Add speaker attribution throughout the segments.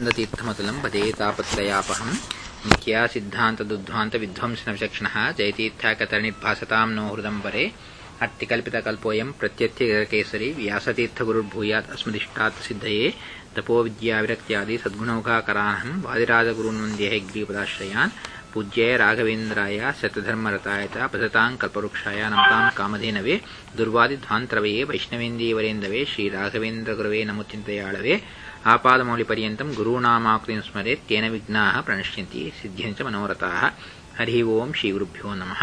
Speaker 1: ತೀರ್ಥಮತುಲಂ ಪದೇ ತಾಪತ್ರಯಾಪಹಂ ನಿತ್ಯಾ ಸಿದ್ಧಾಂತದುಧ್ವಾಂತ ವಿಧ್ವಂಸನ ವಿಚಕ್ಷಣಃ ಜಯತೀರ್ಥಾಕತರಣಿರ್ಭಾಸತಾಂ ನೋ ಹೃದಂಬರೆ ಅತ್ತಿಕಲ್ಪಿತಕಲ್ಪೋಯಂ ಪ್ರತ್ಯರ್ಥಿಗರಕೇಸರಿ ವ್ಯಾಸತೀರ್ಥಗುರುರ್ಭೂಯಾತ್ ಅಸ್ಮದಿಷ್ಟಾತ್ ಸಿದ್ಧಯೇ ತಪೋವಿದ್ಯಾವಿರಕ್ತ್ಯಾದಿ ಸದ್ಗುಣೌಘಾಕರಾನಹಂ ವಾದಿರಾಜಗುರುನ್ವಂದ್ಯ ಹೆಗ್ರೀಪದಾಶ್ರಯಾನ್ ಪೂಜ್ಯಾಯ ರಾಘವೇಂದ್ರಾಯ ಶತಧರ್ಮರತಾಯ ಚ ಪ್ರಸತಾಂ ಕಲ್ಪವೃಕ್ಷಾಯ ನಮತಾಂ ಕಾಮಧೇನವೇ ದುರ್ವಾದಿಧ್ವಾಂತರವೇ ವೈಷ್ಣವೇಂದೀವರೇಂದವೇ ಶ್ರೀರಾಘವೇಂದ್ರಗುರವೇ ನಮುಚಿಂತೆಯಾಳವೇ ಆಪಾದಮೌಲಿಪರ್ಯಂತಂ ಗುರುನಾಮಾಕೃತಿಂ ಸ್ಮರೆತ್ ತೇನ ವಿಘ್ನಾಃ ಪ್ರಣಶ್ಯಂತಿ ಸಿದ್ಧ್ಯಂಚ ಮನೋರಥಾಃ ಹರಿ ಓಂ ಶ್ರೀ ಗುರುಭ್ಯೋ ನಮಃ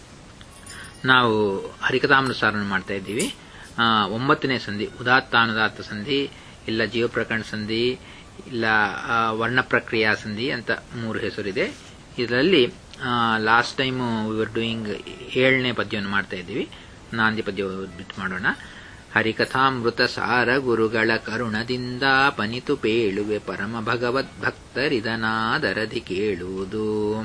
Speaker 1: ನಾವು ಹರಿಕಥಾಮನುಸಾರಣ ಮಾಡ್ತಾ ಇದ್ದೀವಿ ಒಂಬತ್ತನೇ ಸಂಧಿ ಉದಾತ್ತಾನುದಾತ್ತ ಸಂಧಿ ಇಲ್ಲ ಜೀವಪ್ರಕರಣ ಸಂಧಿ ಇಲ್ಲ ವರ್ಣ ಪ್ರಕ್ರಿಯಾ ಸಂಧಿ ಅಂತ ಮೂರು ಹೆಸರಿದೆ ಇದರಲ್ಲಿ ಲಾಸ್ಟ್ ಟೈಮು ವಿವರ್ ಡೂಯಿಂಗ್ ಏಳನೇ ಪದ್ಯವನ್ನು ಮಾಡ್ತಾ ಇದ್ದೀವಿ ನಾಂದಿ ಪದ್ಯ ಬಿಟ್ಟು ಮಾಡೋಣ ಹರಿಕಥಾಮೃತ ಸಾರ ಗುರುಗಳ ಕರುಣದಿಂದ ಪನಿತು ಪೇಳುವೆ ಪರಮ ಭಗವದ್ ಭಕ್ತರಿದನಾದರದಿ ಕೇಳುವುದು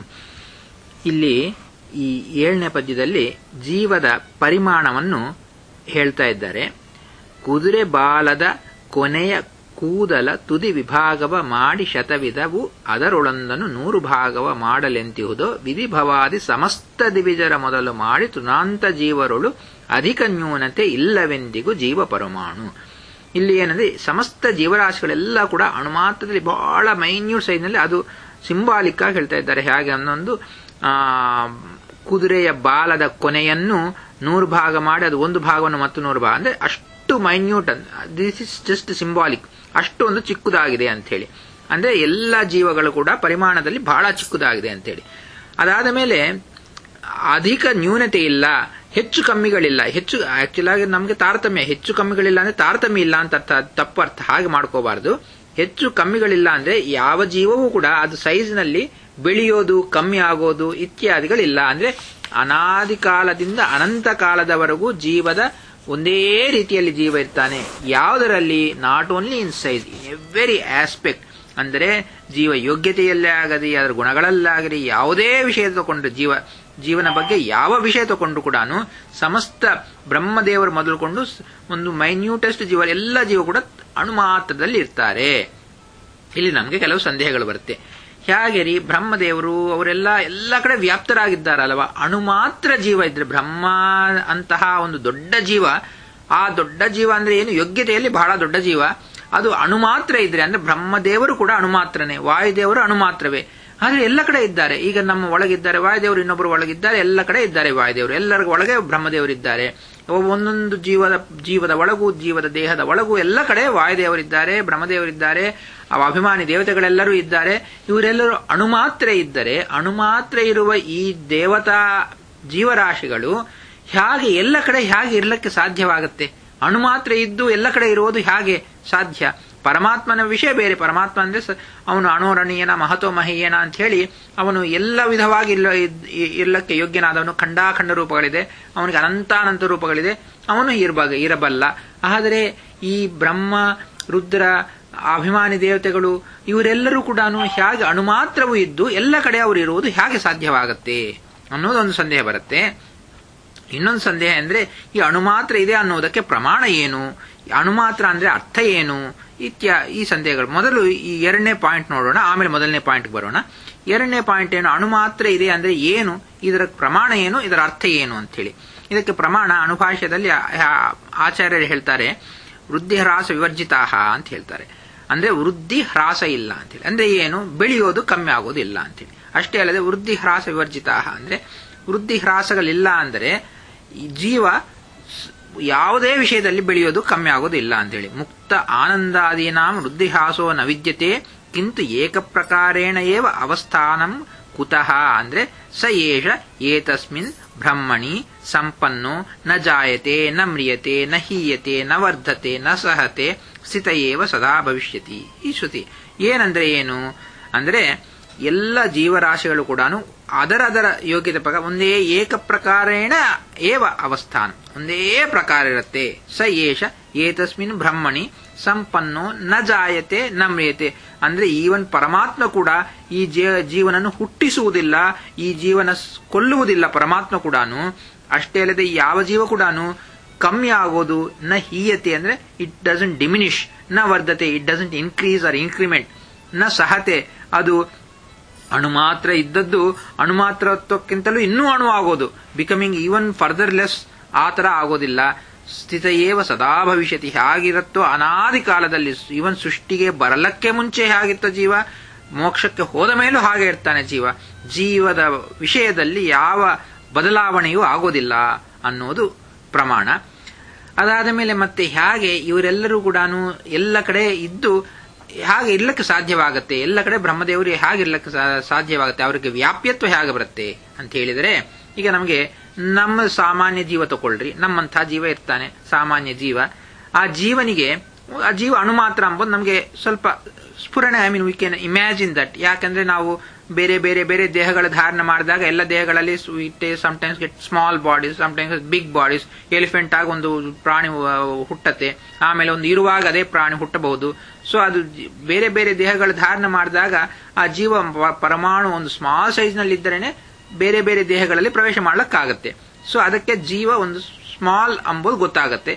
Speaker 1: ಇಲ್ಲಿ ಈ ಏಳನೇ ಪದ್ಯದಲ್ಲಿ ಜೀವದ ಪರಿಮಾಣವನ್ನು ಹೇಳ್ತಾ ಇದ್ದಾರೆ ಕುದುರೆ ಬಾಲದ ಕೊನೆಯ ಕೂದಲ ತುದಿ ವಿಭಾಗವ ಮಾಡಿ ಶತವಿಧವು ಅದರೊಳೊಂದನ್ನು ನೂರು ಭಾಗವ ಮಾಡಲೆಂತಿಹುದೋ ವಿಧಿಭವಾದಿ ಸಮಸ್ತ ದಿವಿಜರ ಮೊದಲು ಮಾಡಿ ತುನಾಂತ ಜೀವರೊಳು ಅಧಿಕ ನ್ಯೂನತೆ ಇಲ್ಲವೆಂದಿಗೂ ಜೀವ ಪರಮಾಣು ಇಲ್ಲಿ ಏನಂದ್ರೆ ಸಮಸ್ತ ಜೀವರಾಶಿಗಳೆಲ್ಲ ಕೂಡ ಅಣುಮಾತ್ರದಲ್ಲಿ ಬಹಳ ಮೈನ್ಯೂಟ್ ಸೈಜ್ನಲ್ಲಿ ಅದು ಸಿಂಬಾಲಿಕ್ ಆಗಿ ಹೇಳ್ತಾ ಇದ್ದಾರೆ ಹೇಗೆ ಅನ್ನೊಂದು ಆ ಕುದುರೆಯ ಬಾಲದ ಕೊನೆಯನ್ನು ನೂರು ಭಾಗ ಮಾಡಿ ಅದು ಒಂದು ಭಾಗವನ್ನು ಮತ್ತು ನೂರು ಭಾಗ ಅಂದ್ರೆ ಅಷ್ಟು minute this is just symbolic ಅಷ್ಟು ಒಂದು ಚಿಕ್ಕದಾಗಿದೆ ಅಂತ ಹೇಳಿ ಅಂದ್ರೆ ಎಲ್ಲ ಜೀವಗಳು ಕೂಡ ಪರಿಮಾಣದಲ್ಲಿ ಬಹಳ ಚಿಕ್ಕದಾಗಿದೆ ಅಂತ ಹೇಳಿ ಅದಾದ ಮೇಲೆ ಅಧಿಕ ನ್ಯೂನತೆ ಇಲ್ಲ ಹೆಚ್ಚು ಕಮ್ಮಿಗಳಿಲ್ಲ ಹೆಚ್ಚು ಆಕ್ಚುಲ್ ಆಗಿ ನಮಗೆ ತಾರತಮ್ಯ ಹೆಚ್ಚು ಕಮ್ಮಿಗಳಿಲ್ಲ ಅಂದ್ರೆ ತಾರತಮ್ಯ ಇಲ್ಲ ಅಂತ ಅರ್ಥ ತಪ್ಪು ಅರ್ಥ ಹಾಗೆ ಮಾಡ್ಕೋಬಾರ್ದು ಹೆಚ್ಚು ಕಮ್ಮಿಗಳಿಲ್ಲ ಅಂದ್ರೆ ಯಾವ ಜೀವವೂ ಕೂಡ ಅದು ಸೈಜ್ನಲ್ಲಿ ಬೆಳೆಯೋದು ಕಮ್ಮಿ ಆಗೋದು ಇತ್ಯಾದಿಗಳಿಲ್ಲ ಅಂದ್ರೆ ಅನಾದಿ ಕಾಲದಿಂದ ಅನಂತ ಕಾಲದವರೆಗೂ ಜೀವದ ಒಂದೇ ರೀತಿಯಲ್ಲಿ ಜೀವ ಇರ್ತಾನೆ ಯಾವುದರಲ್ಲಿ not only in size in every aspect ಅಂದರೆ ಜೀವ ಯೋಗ್ಯತೆಯಲ್ಲೇ ಆಗಲಿ ಅದರ ಗುಣಗಳಲ್ಲಾಗಲಿ ಯಾವುದೇ ವಿಷಯ ತಗೊಂಡ್ರೆ ಜೀವ ಜೀವನ ಬಗ್ಗೆ ಯಾವ ವಿಷಯ ತಗೊಂಡು ಕೂಡ ಸಮಸ್ತ ಬ್ರಹ್ಮದೇವರು ಮೊದಲುಕೊಂಡು ಒಂದು ಮೈನ್ಯೂಟೆಸ್ಟ್ ಜೀವ ಎಲ್ಲ ಜೀವ ಕೂಡ ಅಣುಮಾತ್ರದಲ್ಲಿ ಇರ್ತಾರೆ ಇಲ್ಲಿ ನಮಗೆ ಕೆಲವು ಸಂದೇಹಗಳು ಬರುತ್ತೆ ಹೇಗೆ ರೀ ಬ್ರಹ್ಮದೇವರು ಅವರೆಲ್ಲ ಎಲ್ಲ ಕಡೆ ವ್ಯಾಪ್ತರಾಗಿದ್ದಾರಲ್ವ ಅಣು ಮಾತ್ರ ಜೀವ ಇದ್ರೆ ಬ್ರಹ್ಮ ಅಂತಹ ಒಂದು ದೊಡ್ಡ ಜೀವ ಆ ದೊಡ್ಡ ಜೀವ ಅಂದ್ರೆ ಏನು ಯೋಗ್ಯತೆಯಲ್ಲಿ ಬಹಳ ದೊಡ್ಡ ಜೀವ ಅದು ಅಣು ಮಾತ್ರ ಇದ್ರೆ ಅಂದ್ರೆ ಬ್ರಹ್ಮದೇವರು ಕೂಡ ಅಣು ಮಾತ್ರನೇ ವಾಯುದೇವರು ಅಣು ಮಾತ್ರವೇ ಆದ್ರೆ ಎಲ್ಲ ಕಡೆ ಇದ್ದಾರೆ ಈಗ ನಮ್ಮ ಒಳಗಿದ್ದಾರೆ ವಾಯುದೇವರು ಇನ್ನೊಬ್ಬರು ಒಳಗಿದ್ದಾರೆ ಎಲ್ಲ ಕಡೆ ಇದ್ದಾರೆ ವಾಯುದೇವರು ಎಲ್ಲರಿಗೂ ಒಳಗೆ ಬ್ರಹ್ಮದೇವರಿದ್ದಾರೆ ಒಂದೊಂದು ಜೀವದ ಜೀವದ ಒಳಗೂ ಜೀವದ ದೇಹದ ಒಳಗೂ ಎಲ್ಲ ಕಡೆ ವಾಯುದೇವರಿದ್ದಾರೆ ಬ್ರಹ್ಮದೇವರಿದ್ದಾರೆ ಅವ ಅಭಿಮಾನಿ ದೇವತೆಗಳೆಲ್ಲರೂ ಇದ್ದಾರೆ ಇವರೆಲ್ಲರೂ ಅಣು ಮಾತ್ರ ಇದ್ದರೆ ಅಣು ಮಾತ್ರ ಇರುವ ಈ ದೇವತಾ ಜೀವರಾಶಿಗಳು ಹೇಗೆ ಎಲ್ಲ ಕಡೆ ಹೇಗೆ ಇರಲಿಕ್ಕೆ ಸಾಧ್ಯವಾಗುತ್ತೆ ಅಣು ಮಾತ್ರ ಇದ್ದು ಎಲ್ಲ ಕಡೆ ಇರುವುದು ಹೇಗೆ ಸಾಧ್ಯ ಪರಮಾತ್ಮನ ವಿಷಯ ಬೇರೆ ಪರಮಾತ್ಮ ಅಂದ್ರೆ ಅವನು ಅಣೋರಣೀಯನ ಮಹತ್ವ ಮಹೀಯನ ಅಂತ ಹೇಳಿ ಅವನು ಎಲ್ಲ ವಿಧವಾಗಿ ಇಲ್ಲ ಇರ್ಲಕ್ಕೆ ಯೋಗ್ಯನಾದವನು ಖಂಡಾಖಂಡ ರೂಪಗಳಿದೆ ಅವನಿಗೆ ಅನಂತಾನಂತ ರೂಪಗಳಿದೆ ಅವನು ಇರಬಾಗ ಇರಬಲ್ಲ ಆದರೆ ಈ ಬ್ರಹ್ಮ ರುದ್ರ ಅಭಿಮಾನಿ ದೇವತೆಗಳು ಇವರೆಲ್ಲರೂ ಕೂಡ ಹೇಗೆ ಅಣುಮಾತ್ರವೂ ಇದ್ದು ಎಲ್ಲ ಕಡೆ ಅವರು ಇರುವುದು ಹೇಗೆ ಸಾಧ್ಯವಾಗತ್ತೆ ಅನ್ನೋದೊಂದು ಸಂದೇಹ ಬರುತ್ತೆ ಇನ್ನೊಂದು ಸಂದೇಹ ಅಂದ್ರೆ ಈ ಅಣುಮಾತ್ರ ಇದೆ ಅನ್ನೋದಕ್ಕೆ ಪ್ರಮಾಣ ಏನು ಅಣುಮಾತ್ರ ಅಂದ್ರೆ ಅರ್ಥ ಏನು ಇತ್ಯ ಈ ಸಂದೇಹಗಳು ಮೊದಲು ಈ ಎರಡನೇ ಪಾಯಿಂಟ್ ನೋಡೋಣ ಆಮೇಲೆ ಮೊದಲನೇ ಪಾಯಿಂಟ್ ಬರೋಣ ಎರಡನೇ ಪಾಯಿಂಟ್ ಏನು ಅಣು ಮಾತ್ರ ಇದೆ ಅಂದ್ರೆ ಏನು ಇದರ ಪ್ರಮಾಣ ಏನು ಇದರ ಅರ್ಥ ಏನು ಅಂತ ಹೇಳಿ ಇದಕ್ಕೆ ಪ್ರಮಾಣ ಅಣುಭಾಷ್ಯದಲ್ಲಿ ಆಚಾರ್ಯರು ಹೇಳ್ತಾರೆ ವೃದ್ಧಿ ಹ್ರಾಸ ವಿವರ್ಜಿತಾಹ ಅಂತ ಹೇಳ್ತಾರೆ ಅಂದ್ರೆ ವೃದ್ಧಿ ಹ್ರಾಸ ಇಲ್ಲ ಅಂತೇಳಿ ಅಂದ್ರೆ ಏನು ಬೆಳೆಯೋದು ಕಮ್ಮಿ ಆಗೋದು ಇಲ್ಲ ಅಂತೇಳಿ ಅಷ್ಟೇ ಅಲ್ಲದೆ ವೃದ್ಧಿ ಹ್ರಾಸ ವಿವರ್ಜಿತಾಹ ಅಂದ್ರೆ ವೃದ್ಧಿ ಹ್ರಾಸಗಳಿಲ್ಲ ಅಂದರೆ ಜೀವ ಯಾವುದೇ ವಿಷಯದಲ್ಲಿ ಬೆಳೆಯೋದು ಕಮ್ಮಿ ಆಗೋದಿಲ್ಲ ಅಂತೇಳಿ ಮುಕ್ತ ಆನಂದಾದೀನಾಂ ವೃದ್ಧಿಹಾಸೋ ನ ವಿದ್ಯತೆ ಕಿಂತು ಏಕಪ್ರಕಾರೇಣ ಏವ ಅವಸ್ಥಾನಂ ಕುತಃ ಅಂದ್ರೆ ಸ ಏಷ ಏತಸ್ಮಿನ್ ಬ್ರಹ್ಮಣಿ ಸಂಪನ್ನೋ ನ ಜಾಯತೆ ನ ಮ್ರಿಯತೆ ನ ಹೀಯತೆ ನ ವರ್ಧತೆ ನ ಸಹತೆ ಸ್ಥಿತ ಏವ ಸದಾ ಭವಿಷ್ಯತಿ ಈ ಶ್ರುತಿ ಏನಂದ್ರೆ ಏನು ಅಂದ್ರೆ ಎಲ್ಲ ಜೀವರಾಶಿಗಳು ಕೂಡ ಅದರದರ ಯೋಗ್ಯತೆ ಪ್ರಕಾರ ಒಂದೇ ಏಕ ಪ್ರಕಾರೇಣ ಏವ ಅವಸ್ಥಾನ ಒಂದೇ ಪ್ರಕಾರ ಇರುತ್ತೆ ಸ ಏಷ ಏತಸ್ಮಿನ್ ಬ್ರಹ್ಮಣಿ ಸಂಪನ್ನೋ ನ ಜಾಯತೆ ನ ಮ್ರಿಯತೆ ಅಂದ್ರೆ ಈವನ್ ಪರಮಾತ್ಮ ಕೂಡ ಈ ಜೀವನನ್ನು ಹುಟ್ಟಿಸುವುದಿಲ್ಲ ಈ ಜೀವನ ಕೊಲ್ಲುವುದಿಲ್ಲ ಪರಮಾತ್ಮ ಕೂಡ ಅಷ್ಟೇ ಅಲ್ಲದೆ ಯಾವ ಜೀವ ಕೂಡ ಕಮ್ಮಿ ಆಗೋದು ನ ಹೀಯತೆ ಅಂದ್ರೆ ಇಟ್ ಡಸಂಟ್ ಡಿಮಿನಿಷ್ ನ ವರ್ಧತೆ it doesn't increase or increment ನ ಸಹತೆ ಅದು ಅಣು ಮಾತ್ರ ಇದ್ದದ್ದು ಅಣು ಮಾತ್ರತ್ವಕ್ಕಿಂತಲೂ ಇನ್ನೂ ಅಣು ಆಗೋದು ಬಿಕಮಿಂಗ್ ಈವನ್ ಫರ್ದರ್ ಲೆಸ್ ಆ ತರ ಆಗೋದಿಲ್ಲ ಸ್ಥಿತ ಏವ ಸದಾ ಭವಿಷ್ಯತಿ ಹೇಗಿರುತ್ತೋ ಅನಾದಿ ಕಾಲದಲ್ಲಿ ಈವನ್ ಸೃಷ್ಟಿಗೆ ಬರಲಕ್ಕೆ ಮುಂಚೆ ಹೇಗಿತ್ತ ಜೀವ ಮೋಕ್ಷಕ್ಕೆ ಹೋದ ಮೇಲೂ ಹಾಗೆ ಇರ್ತಾನೆ ಜೀವ ಜೀವದ ವಿಷಯದಲ್ಲಿ ಯಾವ ಬದಲಾವಣೆಯೂ ಆಗೋದಿಲ್ಲ ಅನ್ನೋದು ಪ್ರಮಾಣ ಅದಾದ ಮೇಲೆ ಮತ್ತೆ ಹೇಗೆ ಇವರೆಲ್ಲರೂ ಕೂಡ ಎಲ್ಲ ಕಡೆ ಇದ್ದು ಹಾಗೆ ಇರ್ಲಕ್ಕೆ ಸಾಧ್ಯವಾಗುತ್ತೆ ಎಲ್ಲ ಕಡೆ ಬ್ರಹ್ಮದೇವರು ಹೇಗೆ ಇರ್ಲಕ್ಕೆ ಸಾಧ್ಯವಾಗುತ್ತೆ ಅವರಿಗೆ ವ್ಯಾಪ್ಯತ್ವ ಹೇಗೆ ಬರುತ್ತೆ ಅಂತ ಹೇಳಿದರೆ ಈಗ ನಮಗೆ ನಮ್ಮ ಸಾಮಾನ್ಯ ಜೀವ ತಗೊಳ್ರಿ ನಮ್ಮಂಥ ಜೀವ ಇರ್ತಾನೆ ಸಾಮಾನ್ಯ ಜೀವ ಆ ಜೀವನಿಗೆ ಆ ಜೀವ ಅಣು ಮಾತ್ರ ಅಂಬೋದು ನಮಗೆ ಸ್ವಲ್ಪ ಸ್ಫುರಣೆ I mean we can imagine that ಯಾಕಂದ್ರೆ ನಾವು ಬೇರೆ ಬೇರೆ ಬೇರೆ ದೇಹಗಳ ಧಾರಣ ಮಾಡಿದಾಗ ಎಲ್ಲ ದೇಹಗಳಲ್ಲಿ sometimes get small bodies sometimes big bodies elephant ಆಗಿ ಒಂದು ಪ್ರಾಣಿ ಹುಟ್ಟತ್ತೆ ಆಮೇಲೆ ಒಂದು ಇರುವಾಗ ಅದೇ ಪ್ರಾಣಿ ಹುಟ್ಟಬಹುದು ಸೊ ಅದು ಬೇರೆ ಬೇರೆ ದೇಹಗಳ ಧಾರಣ ಮಾಡಿದಾಗ ಆ ಜೀವ ಪರಮಾಣು ಒಂದು ಸ್ಮಾಲ್ ಸೈಜ್ ನಲ್ಲಿ ಇದ್ದರೇನೆ ಬೇರೆ ಬೇರೆ ದೇಹಗಳಲ್ಲಿ ಪ್ರವೇಶ ಮಾಡ್ಲಕ್ಕಾಗತ್ತೆ ಸೊ ಅದಕ್ಕೆ ಜೀವ ಒಂದು ಸ್ಮಾಲ್ ಅಂಬೋದು ಗೊತ್ತಾಗತ್ತೆ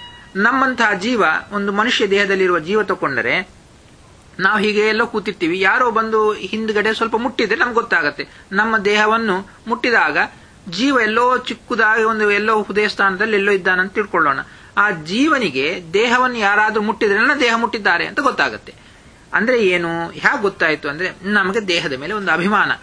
Speaker 1: ನಮ್ಮಂತಹ ಜೀವ ಒಂದು ಮನುಷ್ಯ ದೇಹದಲ್ಲಿರುವ ಜೀವ ತಕೊಂಡರೆ ನಾವು ಹೀಗೆ ಎಲ್ಲೋ ಕೂತಿರ್ತೀವಿ ಯಾರೋ ಬಂದು ಹಿಂದ್ಗಡೆ ಸ್ವಲ್ಪ ಮುಟ್ಟಿದ್ರೆ ನಮ್ಗೆ ಗೊತ್ತಾಗತ್ತೆ ನಮ್ಮ ದೇಹವನ್ನು ಮುಟ್ಟಿದಾಗ ಜೀವ ಎಲ್ಲೋ ಚಿಕ್ಕದಾಗಿ ಒಂದು ಎಲ್ಲೋ ಹೃದಯ ಸ್ಥಾನದಲ್ಲಿ ಎಲ್ಲೋ ಇದ್ದಾನಂತ ತಿಳ್ಕೊಳ್ಳೋಣ ಆ ಜೀವನಿಗೆ ದೇಹವನ್ನು ಯಾರಾದ್ರೂ ಮುಟ್ಟಿದ್ರೆ ನನ್ನ ದೇಹ ಮುಟ್ಟಿದ್ದಾರೆ ಅಂತ ಗೊತ್ತಾಗತ್ತೆ ಅಂದ್ರೆ ಏನು ಹೇಗೆ ಗೊತ್ತಾಯ್ತು ಅಂದ್ರೆ ನಮಗೆ ದೇಹದ ಮೇಲೆ ಒಂದು ಅಭಿಮಾನ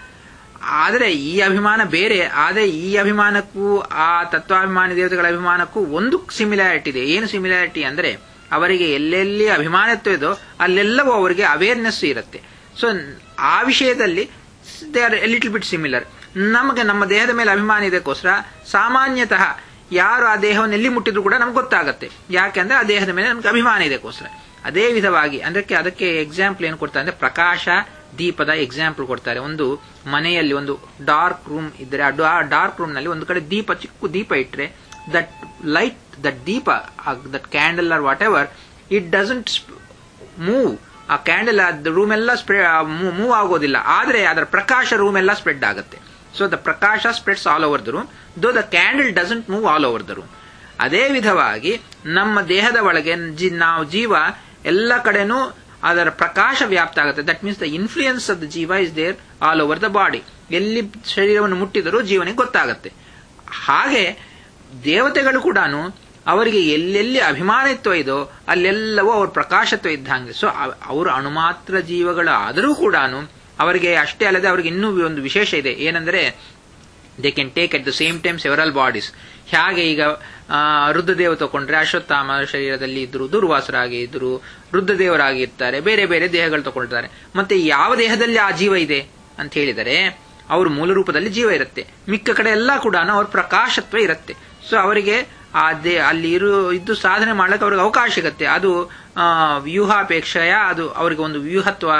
Speaker 1: ಆದರೆ ಈ ಅಭಿಮಾನ ಬೇರೆ ಆದರೆ ಈ ಅಭಿಮಾನಕ್ಕೂ ಆ ತತ್ವಾಭಿಮಾನಿ ದೇವತೆಗಳ ಅಭಿಮಾನಕ್ಕೂ ಒಂದು ಸಿಮಿಲಾರಿಟಿ ಇದೆ ಏನು ಸಿಮಿಲಾರಿಟಿ ಅಂದ್ರೆ ಅವರಿಗೆ ಎಲ್ಲೆಲ್ಲಿ ಅಭಿಮಾನತ್ವ ಇದೋ ಅಲ್ಲೆಲ್ಲವೂ ಅವರಿಗೆ ಅವೇರ್ನೆಸ್ ಇರುತ್ತೆ ಸೊ ಆ ವಿಷಯದಲ್ಲಿ they are little bit similar ನಮಗೆ ನಮ್ಮ ದೇಹದ ಮೇಲೆ ಅಭಿಮಾನ ಇದಕ್ಕೋಸ್ಕರ ಸಾಮಾನ್ಯತಃ ಯಾರು ಆ ದೇಹವನ್ನು ಎಲ್ಲಿ ಮುಟ್ಟಿದ್ರು ಕೂಡ ನಮ್ಗೆ ಗೊತ್ತಾಗುತ್ತೆ ಯಾಕೆಂದ್ರೆ ಆ ದೇಹದ ಮೇಲೆ ನಮ್ಗೆ ಅಭಿಮಾನ ಇದಕ್ಕೋಸ್ಕರ ಅದೇ ವಿಧವಾಗಿ ಅದಕ್ಕೆ ಅದಕ್ಕೆ ಎಕ್ಸಾಂಪಲ್ ಏನು ಕೊಡ್ತಾರೆ ಅಂದ್ರೆ ಪ್ರಕಾಶ ದೀಪದ ಎಕ್ಸಾಂಪಲ್ ಕೊಡ್ತಾರೆ ಒಂದು ಮನೆಯಲ್ಲಿ ಒಂದು ಡಾರ್ಕ್ ರೂಮ್ ಇದ್ರೆ ಆ ಡಾರ್ಕ್ ರೂಮ್ ನಲ್ಲಿ ಒಂದು ಕಡೆ ದೀಪ ಚಿಕ್ಕ ದೀಪ ಇಟ್ರೆ that light that deepa that candle or whatever it doesn't move ಆ ಕ್ಯಾಂಡಲ್ ರೂಮ್ ಎಲ್ಲ ಸ್ಪ್ರೆಡ್ ಮೂವ್ ಆಗೋದಿಲ್ಲ ಆದ್ರೆ ಅದರ ಪ್ರಕಾಶ ರೂಮ್ ಎಲ್ಲ ಸ್ಪ್ರೆಡ್ ಆಗುತ್ತೆ so the prakasha spreads all over the room though the candle doesn't move all over the room ಅದೇ ವಿಧವಾಗಿ ನಮ್ಮ ದೇಹದ ಒಳಗೆ ನಾವು ಜೀವ ಎಲ್ಲ ಕಡೆನೂ ಅದರ ಪ್ರಕಾಶ ವ್ಯಾಪ್ತ ಆಗುತ್ತೆ that means the influence of the jeeva is there all over the body ಎಲ್ಲಿ ಶರೀರವನ್ನು ಮುಟ್ಟಿದರೂ ಜೀವನಿಗೆ ಗೊತ್ತಾಗುತ್ತೆ ಹಾಗೆ ದೇವತೆಗಳು ಕೂಡ ಅವರಿಗೆ ಎಲ್ಲೆಲ್ಲಿ ಅಭಿಮಾನಿತ್ವ ಇದೋ ಅಲ್ಲೆಲ್ಲವೂ ಅವ್ರ ಪ್ರಕಾಶತ್ವ ಇದ್ದಂಗೆ ಸೊ ಅವರು ಅಣುಮಾತ್ರ ಜೀವಗಳು ಆದರೂ ಕೂಡ ಅವರಿಗೆ ಅಷ್ಟೇ ಅಲ್ಲದೆ ಅವರಿಗೆ ಇನ್ನೂ ಒಂದು ವಿಶೇಷ ಇದೆ ಏನಂದ್ರೆ they can take at the same time several bodies ಹೇಗೆ ಈಗ ರುದ್ರದೇವ ತಗೊಂಡ್ರೆ ಅಶ್ವತ್ಥಾಮ ಶರೀರದಲ್ಲಿ ಇದ್ರು ದುರ್ವಾಸರಾಗಿ ಇದ್ರು ರುದ್ರದೇವರಾಗಿ ಇರ್ತಾರೆ ಬೇರೆ ಬೇರೆ ದೇಹಗಳು ತಗೊಳ್ತಾರೆ ಮತ್ತೆ ಯಾವ ದೇಹದಲ್ಲಿ ಆ ಜೀವ ಇದೆ ಅಂತ ಹೇಳಿದರೆ ಅವ್ರ ಮೂಲ ರೂಪದಲ್ಲಿ ಜೀವ ಇರುತ್ತೆ ಮಿಕ್ಕ ಕಡೆ ಎಲ್ಲ ಕೂಡ ಅವ್ರ ಪ್ರಕಾಶತ್ವ ಇರುತ್ತೆ ಸೊ ಅವರಿಗೆ ಆ ದೇ ಅಲ್ಲಿ ಇರು ಇದ್ದು ಸಾಧನೆ ಮಾಡ್ಲಿಕ್ಕೆ ಅವ್ರಿಗೆ ಅವಕಾಶ ಸಿಗುತ್ತೆ ಅದು ವ್ಯೂಹಾಪೇಕ್ಷೆಯ ಅದು ಅವರಿಗೆ ಒಂದು ವ್ಯೂಹತ್ವ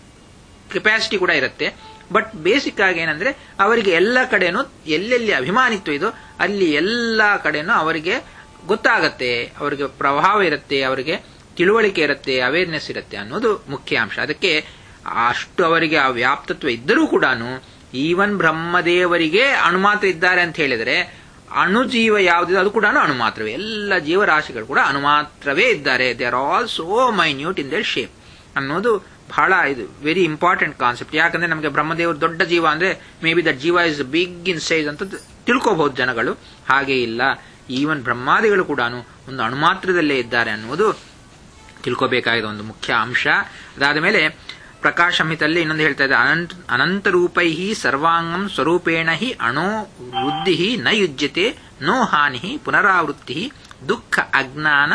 Speaker 1: ಕೆಪಾಸಿಟಿ ಕೂಡ ಇರುತ್ತೆ ಬಟ್ ಬೇಸಿಕ್ ಆಗಿ ಏನಂದ್ರೆ ಅವರಿಗೆ ಎಲ್ಲ ಕಡೆನೂ ಎಲ್ಲೆಲ್ಲಿ ಅಭಿಮಾನಿತ್ವ ಇದೋ ಅಲ್ಲಿ ಎಲ್ಲ ಕಡೆನೂ ಅವರಿಗೆ ಗೊತ್ತಾಗತ್ತೆ ಅವರಿಗೆ ಪ್ರಭಾವ ಇರುತ್ತೆ ಅವರಿಗೆ ತಿಳುವಳಿಕೆ ಇರುತ್ತೆ ಅವೇರ್ನೆಸ್ ಇರುತ್ತೆ ಅನ್ನೋದು ಮುಖ್ಯ ಅಂಶ ಅದಕ್ಕೆ ಅಷ್ಟು ಅವರಿಗೆ ಆ ವ್ಯಾಪ್ತತ್ವ ಇದ್ದರೂ ಕೂಡ ಈವನ್ ಬ್ರಹ್ಮದೇವರಿಗೆ ಅಣುಮಾತ್ರ ಇದ್ದಾರೆ ಅಂತ ಹೇಳಿದರೆ ಅಣುಜೀವ ಯಾವುದಿದೆ ಅದು ಕೂಡ ಅಣುಮಾತ್ರವೇ ಎಲ್ಲ ಜೀವರಾಶಿಗಳು ಕೂಡ ಅಣುಮಾತ್ರವೇ ಇದ್ದಾರೆ they are all so minute in their shape ಅನ್ನೋದು ಬಹಳ ಇದು ವೆರಿ ಇಂಪಾರ್ಟೆಂಟ್ ಕಾನ್ಸೆಪ್ಟ್ ಯಾಕಂದ್ರೆ ನಮಗೆ ಬ್ರಹ್ಮದೇವರು ದೊಡ್ಡ ಜೀವ ಅಂದ್ರೆ maybe that jeeva is big in size ಅಂತ ತಿಳ್ಕೋಬಹುದು ಜನಗಳು ಹಾಗೆ ಇಲ್ಲ ಈವನ್ ಬ್ರಹ್ಮಾದಿಗಳು ಕೂಡ ಒಂದು ಅಣುಮಾತ್ರದಲ್ಲೇ ಇದ್ದಾರೆ ಅನ್ನುವುದು ತಿಳ್ಕೋಬೇಕಾಗಿರೋ ಒಂದು ಮುಖ್ಯ ಅಂಶ ಅದಾದ ಮೇಲೆ ಪ್ರಕಾಶ ಸಂಹಿತಲ್ಲಿ ಇನ್ನೊಂದು ಹೇಳ್ತಾ ಇದೆ ಅನಂತ ಅನಂತ ರೂಪೈ ಸರ್ವಾಂಗಂ ಸ್ವರೂಪೇಣ ಹಿ ಅಣೋ ವೃದ್ಧಿ ನ ಯುಜ್ಯತೆ ನೋ ಹಾನಿ ಪುನರಾವೃತ್ತಿ ದುಃಖ ಅಜ್ಞಾನ